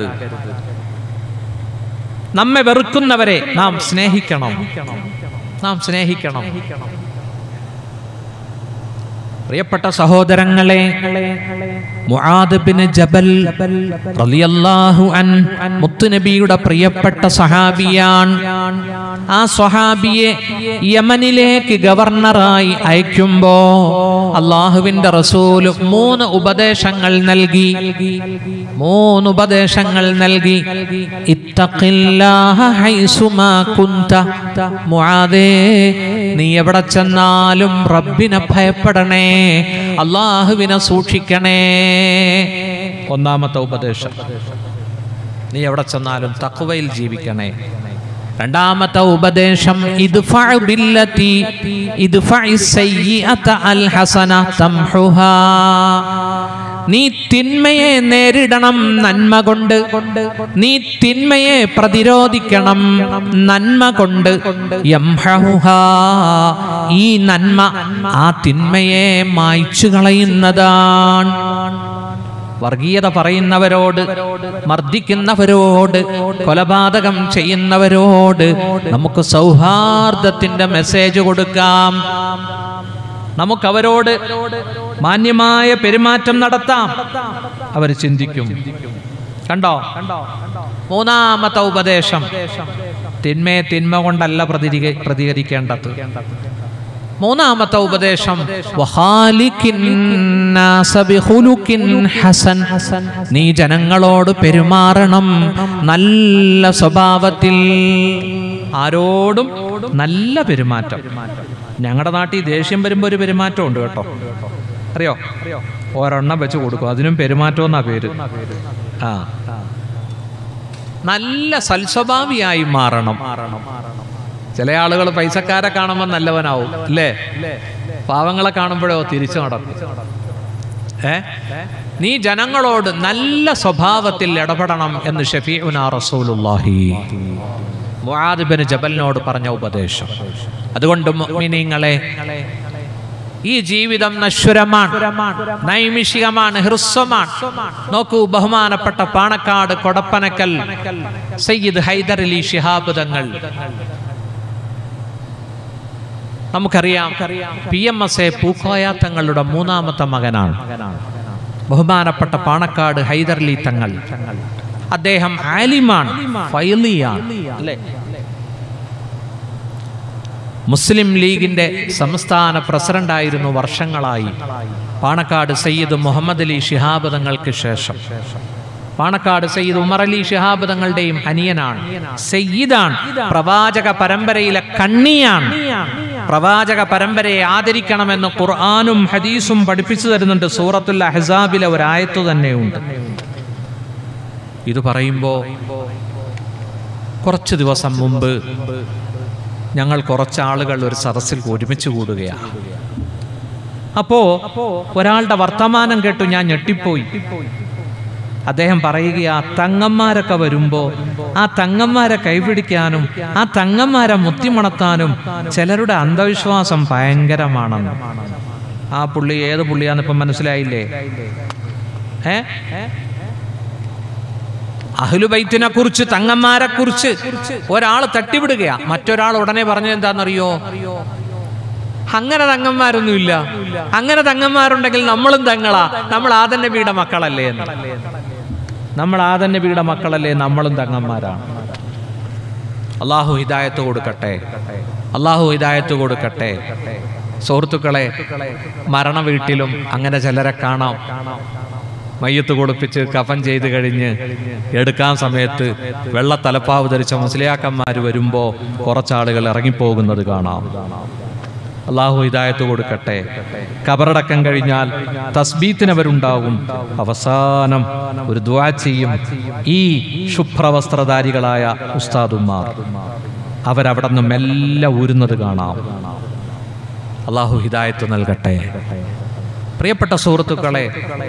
നമ്മെ വെറുക്കുന്നവരെ നാം സ്നേഹിക്കണം നാം സ്നേഹിക്കണം പ്രിയപ്പെട്ട സഹോദരങ്ങളെ മുആദ് ബിൻ ജബൽ റളിയല്ലാഹു അൻ മുത്തുനബിയുടെ പ്രിയപ്പെട്ട സഹാബിയാൻ ആ സ്വഹാബിയെ യമനിലേക്ക് ഗവർണറായി അയക്കുമ്പോ അള്ളാഹുവിന്റെ റസൂല് മൂന്ന് ഉപദേശങ്ങൾ നൽകി മൂന്ന് ഉപദേശങ്ങൾ നൽകി ഇത്തഖില്ലാഹ ഹൈസുമാ കുന്ത മുആദേ നീ എവിടെ ചെന്നാലും റബ്ബിനെ ഭയപ്പെടണേ അള്ളാഹുവിനെ സൂക്ഷിക്കണേ ഒന്നാമത്തെ ഉപദേശം നീ എവിടെ ചെന്നാലും തക്കുവയിൽ ജീവിക്കണേ രണ്ടാമത്തെ ഉപദേശം ഇദ്ഫഅ ബില്ലതി ഇദ്ഫഇ സയ്യിഅത അൽ ഹസന തംഹുഹാ നീ തിന്മയെ നേരിടണം നന്മ കൊണ്ട് നീ തിന്മയെ പ്രതിരോധിക്കണം നന്മ കൊണ്ട് യംഹഹുഹാ. ഈ നന്മ ആ തിന്മയെ മായ്ച്ചു കളയുന്നതാണ് വർഗീയത പറയുന്നവരോട് മർദ്ദിക്കുന്നവരോട് കൊലപാതകം ചെയ്യുന്നവരോട് നമുക്ക് സൗഹാർദ്ദത്തിന്റെ മെസ്സേജ് കൊടുക്കാം നമുക്ക് അവരോട് മാന്യമായ പെരുമാറ്റം നടത്താം അവർ ചിന്തിക്കും കണ്ടോ മൂന്നാമത്തെ ഉപദേശം തിന്മയെ തിന്മ കൊണ്ടല്ല പ്രതിരിക പ്രതികരിക്കേണ്ടത് മൂന്നാമത്തെ ഉപദേശം വഹാലിക്കിൻ നാസ ബിഖുലുക്കിൻ ഹസൻ. നീ ജനങ്ങളോട് പെരുമാറണം നല്ല സ്വഭാവത്തിൽ ആരോടും നല്ല പെരുമാറ്റം ഞങ്ങളുടെ നാട്ടിൽ ദേഷ്യം വരുമ്പോൾ ഒരു പെരുമാറ്റം ഉണ്ട് കേട്ടോ അറിയോ ഒരെണ്ണം വെച്ച് കൊടുക്കും അതിനും പെരുമാറ്റം എന്നാ പേര് ആ നല്ല സൽസ്വഭാവിയായി മാറണം ചില ആളുകൾ പൈസക്കാരെ കാണുമ്പോൾ നല്ലവനാവും അല്ലേ പാവങ്ങളെ കാണുമ്പോഴോ തിരിച്ചു നടക്കും ഏ നീ ജനങ്ങളോട് നല്ല സ്വഭാവത്തിൽ ഇടപെടണം എന്ന് ഷഫീഉന റസൂലുള്ളാഹി മുആദ് ബിൻ ജബലിനോട് പറഞ്ഞ ഉപദേശം അതുകൊണ്ട് മുഅ്മിനീങ്ങളെ ഈ ജീവിതം നശ്വരമാണ് നൈമിഷികമാണ് ഹ്രസ്വമാണ് നോക്കൂ ബഹുമാനപ്പെട്ട പാണക്കാട് കൊടപ്പനക്കൽ സയ്യിദ് ഹൈദർ അലി ശിഹാബ് തങ്ങൾ നമുക്കറിയാം P M S A Pookoya തങ്ങളുടെ മൂന്നാമത്തെ മകനാണ് ബഹുമാനപ്പെട്ട പാണക്കാട് ഹൈദർ അലി തങ്ങൾ അദ്ദേഹം ആലിമാണ് ഫൈലിയാണ് അല്ലേ മുസ്ലിം ലീഗിന്റെ സംസ്ഥാന പ്രസിഡന്റായിരുന്നു വർഷങ്ങളായി പാണക്കാട് സയ്യിദ് മുഹമ്മദ് അലി ശിഹാബ് തങ്ങൾക്ക് ശേഷം പാണക്കാട് സയ്യിദ് ഉമർ അലി ശിഹാബ് തങ്ങളുടെയും അനിയനാണ് സയ്യിദാണ് പ്രവാചക പരമ്പരയിലെ കണ്ണിയാണ് പ്രവാചക പരമ്പരയെ ആദരിക്കണമെന്ന് ഖുർആാനും ഹദീസും പഠിപ്പിച്ചു തരുന്നുണ്ട് സൂറത്തുൽ അഹ്സാബിലെ ഒരായത്തു തന്നെയുണ്ട് ഇത് പറയുമ്പോൾ കുറച്ച് ദിവസം മുമ്പ് ഞങ്ങൾ കുറച്ചാളുകൾ ഒരു സദസ്സിൽ ഒരുമിച്ച് കൂടുകയാണ് അപ്പോ ഒരാളുടെ വർത്തമാനം കേട്ടു ഞാൻ ഞെട്ടിപ്പോയി അദ്ദേഹം പറയുകയാ തങ്ങന്മാരൊക്കെ വരുമ്പോ ആ തങ്ങന്മാരെ കൈപിടിക്കാനും ആ തങ്ങന്മാരെ മുത്തിമണത്താനും ചിലരുടെ അന്ധവിശ്വാസം ഭയങ്കരമാണെന്ന് ആ പുള്ളി ഏത് പുള്ളിയാന്ന് ഇപ്പം മനസ്സിലായില്ലേ ഏ അഹ്ലുബൈത്തിനെ കുറിച്ച് തങ്ങന്മാരെ കുറിച്ച് ഒരാൾ തട്ടിവിടുകയാ മറ്റൊരാൾ ഉടനെ പറഞ്ഞത് എന്താണെന്നറിയോ അങ്ങനെ തങ്ങന്മാരൊന്നുമില്ല അങ്ങനെ തങ്ങന്മാരുണ്ടെങ്കിൽ നമ്മളും തങ്ങളാ നമ്മൾ ആദൻ നബിയുടെ മക്കളല്ലേ എന്ന് നമ്മൾ ആദൻ നബിയുടെ മക്കളല്ലേ നമ്മളും തങ്ങന്മാരാണ് അള്ളാഹു ഹിദായത്ത് കൊടുക്കട്ടെ അള്ളാഹു ഹിദായത്ത് കൊടുക്കട്ടെ സുഹൃത്തുക്കളെ മരണ വീട്ടിലും അങ്ങനെ ചിലരെ കാണാം മയ്യത്ത് കുളിപ്പിച്ച് കഫൻ ചെയ്ത് കഴിഞ്ഞ് എടുക്കാൻ സമയത്ത് വെള്ള തലപ്പാവ് ധരിച്ച മുസ്ലിയാക്കന്മാർ വരുമ്പോൾ കുറച്ചാളുകൾ ഇറങ്ങിപ്പോകുന്നത് കാണാം അള്ളാഹു ഹിദായത്ത് കൊടുക്കട്ടെ കബറടക്കം കഴിഞ്ഞാൽ തസ്ബീത്തിനവരുണ്ടാകും അവസാനം ഒരു ദ്വാ ചെയ്യും ഈ ശുഭ്രവസ്ത്രധാരികളായ ഉസ്താദുമാർ അവരവിടെ നിന്ന് മെല്ലെ ഊരുന്നത് കാണാം അള്ളാഹു ഹിദായത്ത് നൽകട്ടെ പ്രിയപ്പെട്ട സുഹൃത്തുക്കളെ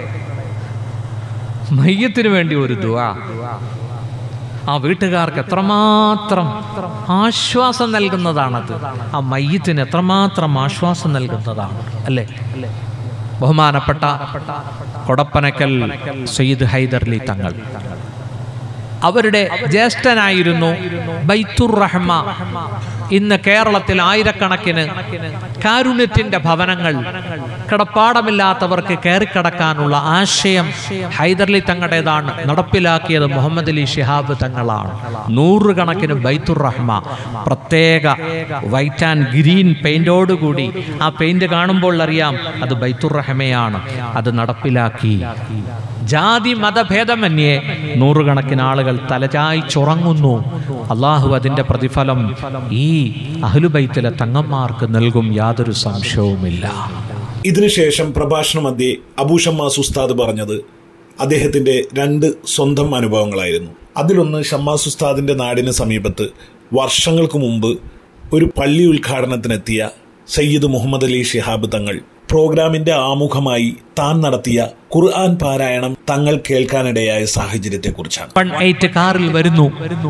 മയ്യത്തിന് വേണ്ടി ഒരു ദുആ ആ വീട്ടുകാർക്ക് എത്രമാത്രം ആശ്വാസം നൽകുന്നതാണത് ആ മയ്യത്തിന് എത്രമാത്രം ആശ്വാസം നൽകുന്നതാണ് അല്ലേ ബഹുമാനപ്പെട്ട കൊടപ്പനക്കൽ സയ്യിദ് ഹൈദർ അലി തങ്ങൾ അവരുടെ ജ്യേഷ്ഠനായിരുന്നു ബൈത്തുർ റഹ്മ ഇന്ന് കേരളത്തിൽ ആയിരക്കണക്കിന് കാരുണ്യത്തിന്റെ ഭവനങ്ങൾ കിടപ്പാടമില്ലാത്തവർക്ക് കയറിക്കിടക്കാനുള്ള ആശയം ഹൈദർലി തങ്ങളുടേതാണ് നടപ്പിലാക്കിയത് മുഹമ്മദ് അലി ഷിഹാബ് തങ്ങളാണ് നൂറുകണക്കിന് ബൈത്തുർ റഹ്മ പ്രത്യേക വൈറ്റ് ആൻഡ് ഗ്രീൻ പെയിന്റോടുകൂടി ആ പെയിന്റ് കാണുമ്പോൾ അറിയാം അത് ബൈത്തുർ റഹ്മയാണ് അത് നടപ്പിലാക്കി ജാതി മതഭേദമന്യേ നൂറുകണക്കിന് ആളുകൾ തലചായി ചുറങ്ങുന്നു അള്ളാഹു അതിന്റെ പ്രതിഫലം ഈ അഹ്ലുബൈത്തിലെ തങ്ങന്മാർക്ക് നൽകും യാതൊരു സംശയവുമില്ല ഇതിനുശേഷം പ്രഭാഷണ മധ്യേ അബൂഷമ്മാസ് ഉസ്താദ് പറഞ്ഞത് അദ്ദേഹത്തിന്റെ രണ്ട് സ്വന്തം അനുഭവങ്ങളായിരുന്നു അതിലൊന്ന് ഷമ്മാസ് ഉസ്താദിന്റെ നാടിന് സമീപത്ത് വർഷങ്ങൾക്ക് മുമ്പ് ഒരു പള്ളി ഉദ്ഘാടനത്തിനെത്തിയ സയ്യിദ് മുഹമ്മദ് അലി ഷിഹാബ് തങ്ങൾ പ്രോഗ്രാമിന്റെ ആമുഖമായി താൻ നടത്തിയ ഖുർആൻ പാരായണം തങ്ങൾ കേൾക്കാനിടയായ സാഹചര്യത്തെക്കുറിച്ചാണ് വൺ എയ്റ്റ് കാറിൽ വരുന്നു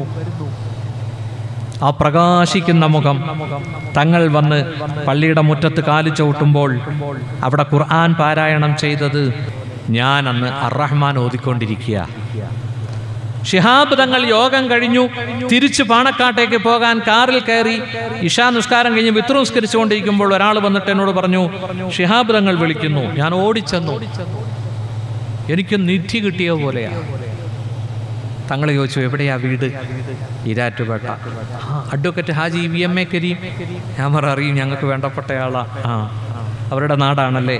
ആ പ്രകാശിക്കുന്ന മുഖം തങ്ങൾ വന്ന് പള്ളിയുടെ മുറ്റത്ത് കാലു ചവിട്ടുമ്പോൾ അവിടെ ഖുർആൻ പാരായണം ചെയ്തത് ഞാൻ അന്ന് അറഹ്മാൻ ഓതിക്കൊണ്ടിരിക്കുക ഷിഹാബ് തങ്ങൾ യോഗം കഴിഞ്ഞു തിരിച്ചു പാണക്കാട്ടേക്ക് പോകാൻ കാറിൽ കയറി ഇഷാ നിസ്കാരം കഴിഞ്ഞ് വിത്ര നിസ്കരിച്ചുകൊണ്ടിരിക്കുമ്പോൾ ഒരാൾ വന്നിട്ട് എന്നോട് പറഞ്ഞു ഷിഹാബ് തങ്ങൾ വിളിക്കുന്നു ഞാൻ ഓടിച്ചെന്നു എനിക്ക് നിധി കിട്ടിയ പോലെയാ തങ്ങൾ ചോദിച്ചു എവിടെയാ വീട് ഈരാറ്റുപേട്ട ആ advocate Haji V M A Kareem ഞാൻ പറ അറിയും ഞങ്ങൾക്ക് വേണ്ടപ്പെട്ടയാളാ ആ അവരുടെ നാടാണല്ലേ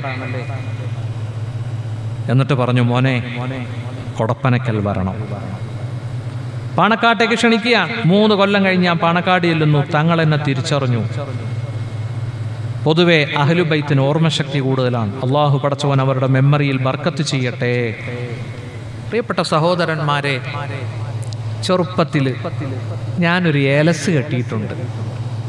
എന്നിട്ട് പറഞ്ഞു മോനെ കൊടപ്പനക്കൽ വരണം പാണക്കാട്ടേക്ക് ക്ഷണിക്കുകയാണ് മൂന്ന് കൊല്ലം കഴിഞ്ഞ് ഞാൻ പാണക്കാട് ചെല്ലുന്നു തങ്ങൾ എന്നെ തിരിച്ചറിഞ്ഞു പൊതുവെ അഹലുബൈത്തിന് ഓർമ്മശക്തി കൂടുതലാണ് അള്ളാഹു പടച്ചവൻ അവരുടെ മെമ്മറിയിൽ ബർക്കത്ത് ചെയ്യട്ടെ പ്രിയപ്പെട്ട സഹോദരന്മാരെ ചെറുപ്പത്തിൽ ഞാനൊരു ഏലസ് കെട്ടിയിട്ടുണ്ട്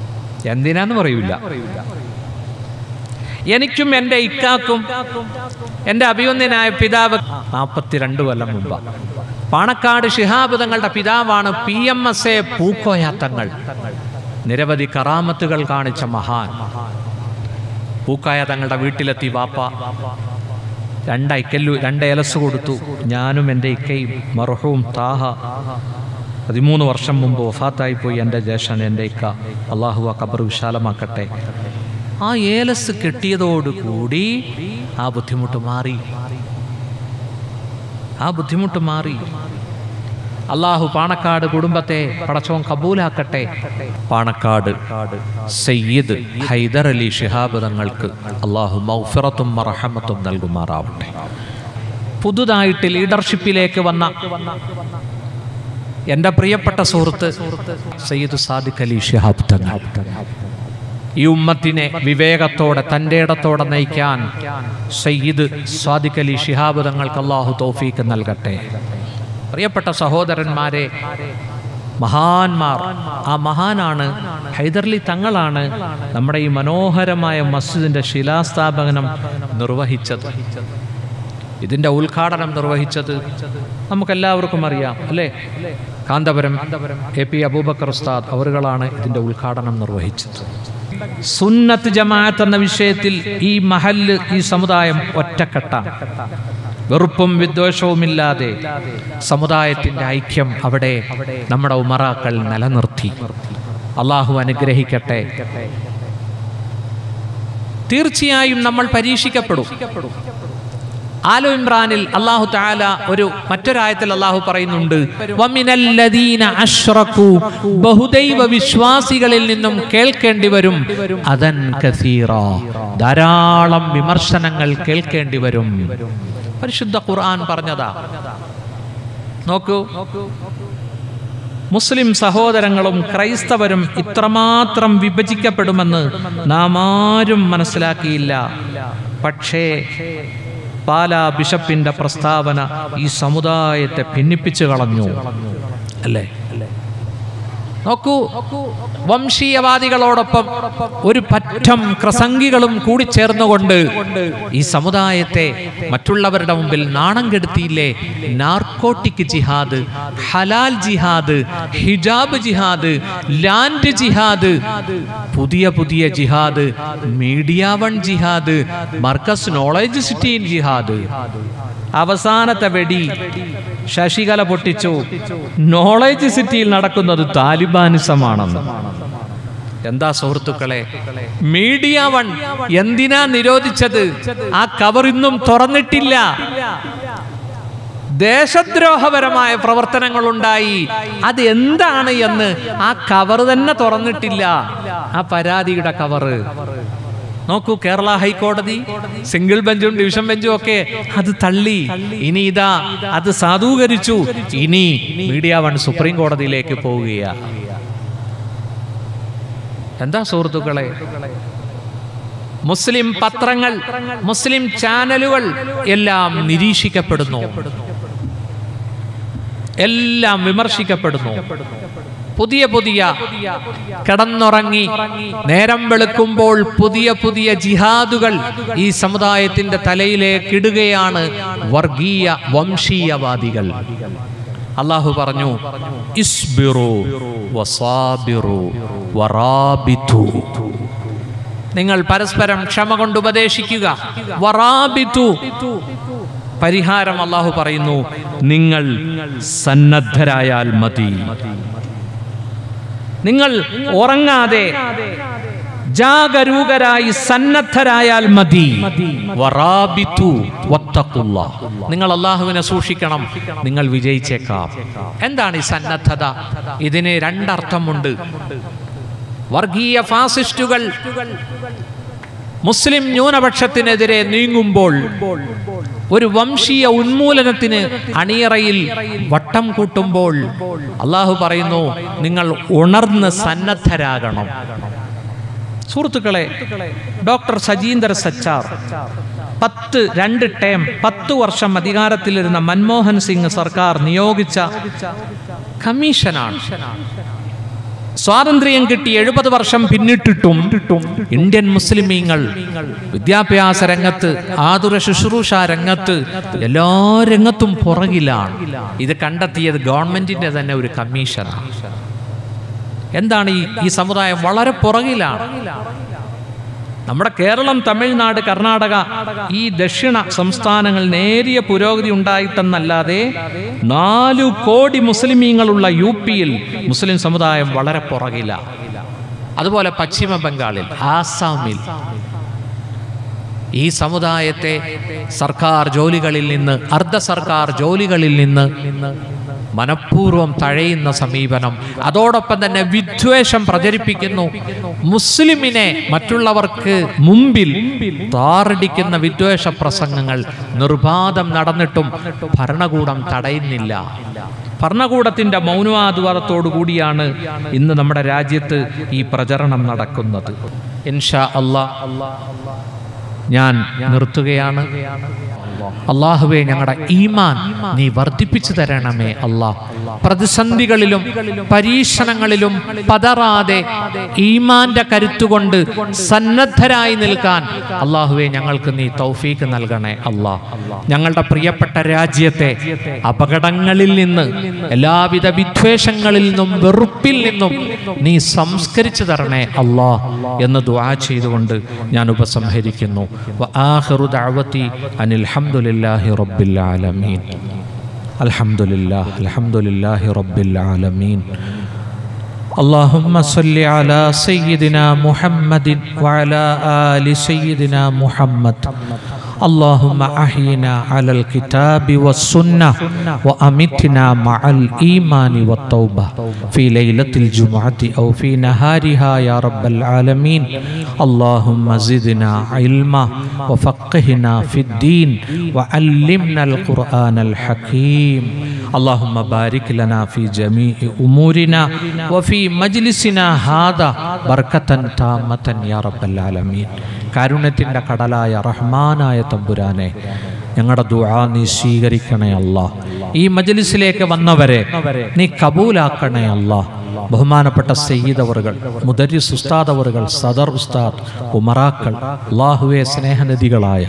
എന്തിനാന്ന് പറയൂല എനിക്കും എൻ്റെ ഇക്കാക്കും എൻ്റെ അഭിയൊന്യനായ പിതാവ് നാൽപ്പത്തിരണ്ട് കൊല്ലം മുമ്പ് പാണക്കാട് ശിഹാബ് തങ്ങളുടെ പിതാവാണ് P M S A Pookoya Thangal നിരവധി കറാമത്തുകൾ കാണിച്ച മഹാൻ പൂക്കായ തങ്ങളുടെ വീട്ടിലെത്തി വാപ്പ രണ്ട് ഐക്കല്ലു രണ്ട് ഏലസ് കൊടുത്തു ഞാനും എൻ്റെ ഇക്കയും മർഹൂം താഹ പതിമൂന്ന് വർഷം മുമ്പ് വഫാത്തായി പോയി എൻ്റെ ജ്യേഷ്ഠൻ എൻ്റെ ഇക്ക അള്ളാഹു ആ കബർ വിശാലമാക്കട്ടെ ആ ഏലസ് കെട്ടിയതോടുകൂടി ആ ബുദ്ധിമുട്ട് മാറി ആ ബുദ്ധിമുട്ട് മാറി അള്ളാഹു പാണക്കാട് കുടുംബത്തെ പടച്ചോൻ കബൂലാക്കട്ടെ പാണക്കാട് സയ്യിദ് ഹൈദർ അലി ശിഹാബ് തങ്ങൾക്ക് അള്ളാഹു മൗഫിറത്തും മറഹമത്തും നൽകുമാറാവട്ടെ പുതുതായിട്ട് ലീഡർഷിപ്പിലേക്ക് വന്ന എൻ്റെ പ്രിയപ്പെട്ട സുഹൃത്ത് സയ്യിദ് സാദിഖ് അലി ഷിഹാബ് തങ്ങൾ ഈ ഉമ്മത്തിനെ വിവേകത്തോടെ തൻ്റെ ഇടത്തോടെ നയിക്കാൻ സയ്യിദ് സ്വാദിഖ് അലി ഷിഹാബ് തങ്ങൾക്ക് അള്ളാഹു തോഫീക്ക് നൽകട്ടെ പ്രിയപ്പെട്ട സഹോദരന്മാരെ മഹാന്മാർ ആ മഹാനാണ് ഹൈദർലി തങ്ങളാണ് നമ്മുടെ ഈ മനോഹരമായ മസ്ജിദിന്റെ ശിലാസ്ഥാപനം നിർവഹിച്ചത് ഇതിന്റെ ഉദ്ഘാടനം നിർവഹിച്ചത് നമുക്കെല്ലാവർക്കും അറിയാം അല്ലേ കാന്തപുരം എ പി അബൂബക്കർ ഉസ്താദ് അവറുകളാണ് ഇതിന്റെ ഉദ്ഘാടനം നിർവഹിച്ചത് സുന്നത്ത് ജമാഅത്ത് എന്ന വിഷയത്തിൽ ഈ മഹല്ല് ഈ സമുദായം ഒറ്റക്കെട്ട വെറുപ്പും വിദ്വേഷവുമില്ലാതെ സമുദായത്തിന്റെ ഐക്യം അവിടെ നമ്മുടെ ഉമറാക്കൾ നിലനിർത്തി അള്ളാഹു അനുഗ്രഹിക്കട്ടെ തീർച്ചയായും നമ്മൾ പരീക്ഷിക്കപ്പെടും ആലു ഇമ്രാനിൽ അള്ളാഹു താല ഒരു മറ്റൊരായത്തിൽ അള്ളാഹു പറയുന്നുണ്ട് വമിനല്ലദീന അശ്റകു ബഹുദൈവ വിശ്വാസികളിൽ നിന്നും കേൾക്കേണ്ടി വരും അതൻ കസീറ ധാരാളം വിമർശനങ്ങൾ കേൾക്കേണ്ടി വരും പരിശുദ്ധ ഖുർആൻ പറഞ്ഞതാ നോക്കൂ മുസ്ലിം സഹോദരങ്ങളും ക്രൈസ്തവരും ഇത്രമാത്രം വിഭജിക്കപ്പെടുമെന്ന് നാം ആരും മനസ്സിലാക്കിയില്ല പക്ഷേ പാലാ ബിഷപ്പിന്റെ പ്രസ്താവന ഈ സമുദായത്തെ ഭിന്നിപ്പിച്ചു കളഞ്ഞു അല്ലേ നോക്കൂ വംശീയവാദികളോടൊപ്പം ഒരു പറ്റം ക്രസംഗികളും കൂടി ചേർന്നുകൊണ്ട് ഈ സമുദായത്തെ മറ്റുള്ളവരുടെ മുമ്പിൽ നാണം കെടുത്തിയില്ലേ നാർക്കോട്ടിക് ജിഹാദ് ഹലാൽ ജിഹാദ് ഹിജാബ് ജിഹാദ് ലാൻഡ് ജിഹാദ് പുതിയ പുതിയ jihad media one jihad Markaz knowledge city jihad അവസാനത്തെ വെടി ശശികല പൊട്ടിച്ചു നോളജ് സിറ്റിയിൽ നടക്കുന്നത് താലിബാനിസമാണെന്ന് എന്താ സുഹൃത്തുക്കളെ മീഡിയ വൺ എന്തിനാ നിരോധിച്ചത് ആ കവർ ഇന്നും തുറന്നിട്ടില്ല ദേശദ്രോഹപരമായ പ്രവർത്തനങ്ങൾ ഉണ്ടായി അത് എന്താണ് എന്ന് ആ കവർ തന്നെ തുറന്നിട്ടില്ല ആ പരാതിയുടെ കവറ് നോക്കൂ കേരള ഹൈക്കോടതി സിംഗിൾ ബെഞ്ചും ഡിവിഷൻ ബെഞ്ചും ഒക്കെ അത് തള്ളി ഇനി ഇതാ അത് സാധൂകരിച്ചു ഇനി മീഡിയ വൺ സുപ്രീം കോടതിയിലേക്ക് പോവുകയാ എന്താ സുഹൃത്തുക്കളെ മുസ്ലിം പത്രങ്ങൾ മുസ്ലിം ചാനലുകൾ എല്ലാം നിരീക്ഷിക്കപ്പെടുന്നു എല്ലാം വിമർശിക്കപ്പെടുന്നു പുതിയ പുതിയ കിടന്നുറങ്ങി നേരം വെളുക്കുമ്പോൾ പുതിയ പുതിയ ജിഹാദുകൾ ഈ സമുദായത്തിന്റെ തലയിലേക്ക് ഇടുകയാണ് വർഗീയ വംശീയവാദികൾ അള്ളാഹു പറഞ്ഞു ഇസ്ബിറു വസാബിറു വറാബിതു നിങ്ങൾ പരസ്പരം ക്ഷമ കൊണ്ട് ഉപദേശിക്കുക വറാബിതു പരിഹാരം അള്ളാഹു പറയുന്നു നിങ്ങൾ സന്നദ്ധരായാൽ മതി നിങ്ങൾ ഉറങ്ങാതെ ജാഗരൂകരായി സന്നദ്ധരായാൽ മതി വറാബിതു വത്തഖുള്ള. നിങ്ങൾ അള്ളാഹുവിനെ സൂക്ഷിക്കണം നിങ്ങൾ വിജയിച്ചേക്കാം എന്താണ് ഈ സന്നദ്ധത ഇതിന് രണ്ടർത്ഥമുണ്ട് വർഗീയ ഫാസിസ്റ്റുകൾ മുസ്ലിം ന്യൂനപക്ഷത്തിനെതിരെ നീങ്ങുമ്പോൾ ഒരു വംശീയ ഉന്മൂലനത്തിന് അണിയറയിൽ വട്ടം കൂട്ടുമ്പോൾ അള്ളാഹു പറയുന്നു നിങ്ങൾ ഉണർന്ന് സന്നദ്ധരാകണം സുഹൃത്തുക്കളെ ഡോക്ടർ സജീന്ദർ സച്ചാർ പത്ത് രണ്ട് ടേം പത്ത് വർഷം അധികാരത്തിലിരുന്ന മൻമോഹൻ സിംഗ് സർക്കാർ നിയോഗിച്ച കമ്മീഷനാണ് സ്വാതന്ത്ര്യം കിട്ടി എഴുപത് വർഷം പിന്നിട്ടിട്ടും ഇന്ത്യൻ മുസ്ലിമീങ്ങൾ വിദ്യാഭ്യാസ രംഗത്ത് ആതുര ശുശ്രൂഷ രംഗത്ത് എല്ലാ രംഗത്തും പുറകിലാണ് ഇത് കണ്ടെത്തിയത് ഗവൺമെന്റിന്റെ തന്നെ ഒരു കമ്മീഷനാണ് എന്താണ് ഈ ഈ സമുദായം വളരെ പുറകിലാണ് നമ്മുടെ കേരളം തമിഴ്നാട് കർണാടക ഈ ദക്ഷിണ സംസ്ഥാനങ്ങൾ നേരിയ പുരോഗതി ഉണ്ടായിട്ടെന്നല്ലാതെ നാലു കോടി മുസ്ലിമീങ്ങളുള്ള യു പിയിൽ മുസ്ലിം സമുദായം വളരെ പുറകില അതുപോലെ പശ്ചിമ ബംഗാളിൽ ആസാമിൽ ഈ സമുദായത്തെ സർക്കാർ ജോലികളിൽ നിന്ന് അർദ്ധ സർക്കാർ ജോലികളിൽ നിന്ന് മനഃപൂർവ്വം തഴയുന്ന സമീപനം അതോടൊപ്പം തന്നെ വിദ്വേഷം പ്രചരിപ്പിക്കുന്നു മുസ്ലിമിനെ മറ്റുള്ളവർക്ക് മുമ്പിൽ താറടിക്കുന്ന വിദ്വേഷ പ്രസംഗങ്ങൾ നിർബാധം നടന്നിട്ടും ഭരണകൂടം തടയുന്നില്ല ഭരണകൂടത്തിന്റെ മൗനവാദ്വാദത്തോടു കൂടിയാണ് ഇന്ന് നമ്മുടെ രാജ്യത്ത് ഈ പ്രചരണം നടക്കുന്നത് ഇൻഷാ അല്ലാ ഞാൻ നിർത്തുകയാണ് അള്ളാഹുവെ ഞങ്ങളുടെ ഈമാൻ നീ വർദ്ധിപ്പിച്ചു തരണമേ അല്ലാ പ്രതിസന്ധികളിലും പരീക്ഷണങ്ങളിലും പതറാതെ ഈമാന്റെ കരുത്തുകൊണ്ട് സന്നദ്ധരായി നിൽക്കാൻ അള്ളാഹുവെ ഞങ്ങൾക്ക് നീ തൗഫീക്ക് നൽകണേ അല്ലാ ഞങ്ങളുടെ പ്രിയപ്പെട്ട രാജ്യത്തെ അപകടങ്ങളിൽ നിന്ന് എല്ലാവിധ വിദ്വേഷങ്ങളിൽ നിന്നും വെറുപ്പിൽ നിന്നും നീ സംസ്കരിച്ചു തരണേ അല്ലാ എന്ന് ദുആ ചെയ്തുകൊണ്ട് ഞാൻ ഉപസംഹരിക്കുന്നു വആഖിറു ദഅവതി അനിൽ ഹംദുലില്ലാഹി റബ്ബിൽ ആലമീൻ അൽഹംദുലില്ലാഹ് അൽഹംദുലില്ലാഹി റബ്ബിൽ ആലമീൻ اللهم صل على سيدنا محمد وعلى آل سيدنا محمد اللهم أحينا على الكتاب والسنة وأمتنا مع الإيمان والتوبة في ليلة الجمعة أو في نهارها يا رب العالمين اللهم زدنا علما وفقهنا في الدين وعلمنا القرآن الحكيم اللهم بارك لنا في جميع أمورنا وفي مجلسنا هذا بركة تامة يا رب العالمين കാരുണ്യത്തിൻ്റെ കടലായ റഹ്മാനായ തമ്പുരാനെ ഞങ്ങളുടെ ദുആ നീ സ്വീകരിക്കണേ അല്ല ഈ മജലിസിലേക്ക് വന്നവരെ നീ കബൂലാക്കണേ അല്ല ബഹുമാനപ്പെട്ട സയ്യിദ് അവറുകൾ മുദരിസ് ഉസ്താദ് അവറുകൾ സദർ ഉസ്താദ് ഉമറാക്കൾ അള്ളാഹുവെ സ്നേഹനദികളായ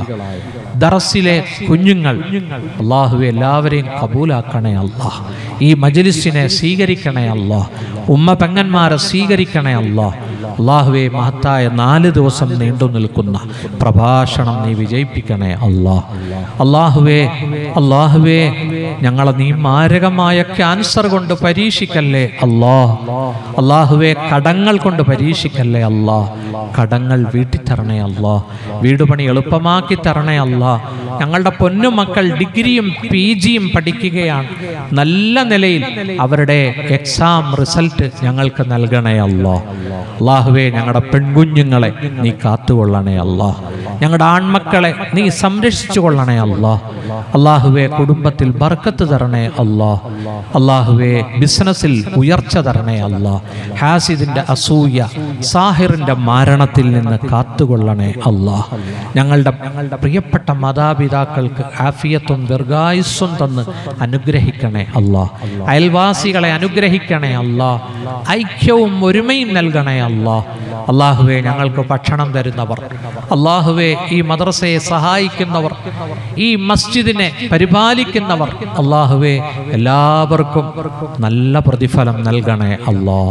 ദറസിലെ കുഞ്ഞുങ്ങൾ അള്ളാഹുവെ എല്ലാവരെയും കബൂലാക്കണേ അല്ല ഈ മജലിസിനെ സ്വീകരിക്കണേ അല്ല ഉമ്മ പെങ്ങന്മാരെ സ്വീകരിക്കണേ അല്ല അള്ളാഹുവെ മഹത്തായ നാല് ദിവസം നീണ്ടു നിൽക്കുന്ന പ്രഭാഷണം നീ വിജയിപ്പിക്കണേ അല്ലാ അള്ളാഹുവേ അള്ളാഹുവേ ഞങ്ങളെ നീ മാരകമായ ക്യാൻസർ കൊണ്ട് പരീക്ഷിക്കല്ലേ അല്ലാ അള്ളാഹുവെ കടങ്ങൾ കൊണ്ട് പരീക്ഷിക്കല്ലേ അല്ലാ കടങ്ങൾ വീട്ടിൽ തരണേ അല്ലാ വീട് പണി എളുപ്പമാക്കി തരണേ അല്ലാ ഞങ്ങളുടെ പൊന്നുമക്കൾ ഡിഗ്രിയും പി ജിയും പഠിക്കുകയാണ് നല്ല നിലയിൽ അവരുടെ എക്സാം റിസൾട്ട് ഞങ്ങൾക്ക് നൽകണേ അല്ലാ അള്ളാഹുവേ ഞങ്ങളുടെ പെൺകുഞ്ഞുങ്ങളെ നീ കാത്തുകൊള്ളണേ അല്ലാ ഞങ്ങളുടെ ആൺമക്കളെ നീ സംരക്ഷിച്ചു കൊള്ളണേ അല്ലാ അള്ളാഹുവെ കുടുംബത്തിൽ ബർക്കത്ത് തരണേ അല്ലാ അള്ളാഹുവെ ബിസിനസ്സിൽ ഉയർച്ച തരണേ അല്ലാ ഹാസിദിന്റെ അസൂയ സാഹിറിന്റെ മരണത്തിൽ നിന്ന് കാത്തുകൊള്ളണേ അല്ലാ ഞങ്ങളുടെ ഞങ്ങളുടെ പ്രിയപ്പെട്ട മാതാപിതാക്കൾക്ക് ആഫിയത്തും ദീർഘായുസ്സും തന്ന് അനുഗ്രഹിക്കണേ അല്ലാ അയൽവാസികളെ അനുഗ്രഹിക്കണേ അല്ലാ ഐക്യവും ഒരുമയും നൽകണേ അല്ലാ അള്ളാഹുവെ ഞങ്ങൾക്ക് ഭക്ഷണം തരുന്നവർ അള്ളാഹുവെ ഈ മദ്രസയെ സഹായിക്കുന്നവർ ഈ മസ്ജിദിനെ പരിപാലിക്കുന്നവർ അള്ളാഹുവെ എല്ലാവർക്കും നല്ല പ്രതിഫലം നൽകണേ അല്ലാ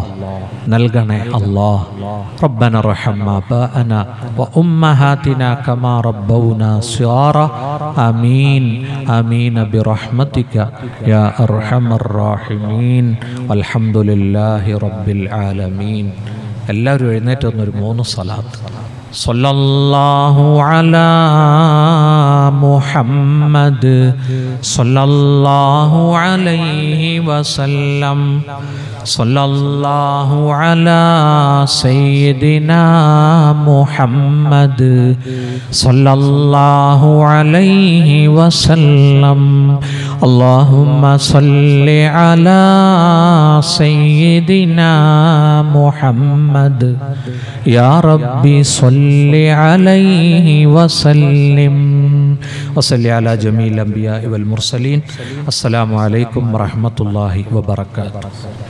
നൽകണേ അല്ലാ ربنا ارحم آباءنا وأمهاتنا كما ربونا صغارا آمين آمين برحمتك يا أرحم الراحمين والحمد لله رب العالمين എല്ലാവരും എഴുന്നേറ്റ് വന്നൊരു മൂന്ന് സലാത്ത് സല്ലല്ലാഹു അലാ മുഹമ്മദ് സല്ലല്ലാഹു അലൈഹി വസല്ലം സല്ലല്ലാഹു അലാ സയ്യിദിനാ മുഹമ്മദ് സല്ലല്ലാഹു അലൈഹി വസല്ലം اللهم صل على سيدنا محمد يا ربي صل عليه وسلم وصل على جميع الأنبياء والمرسلين السلام عليكم ورحمة الله وبركاته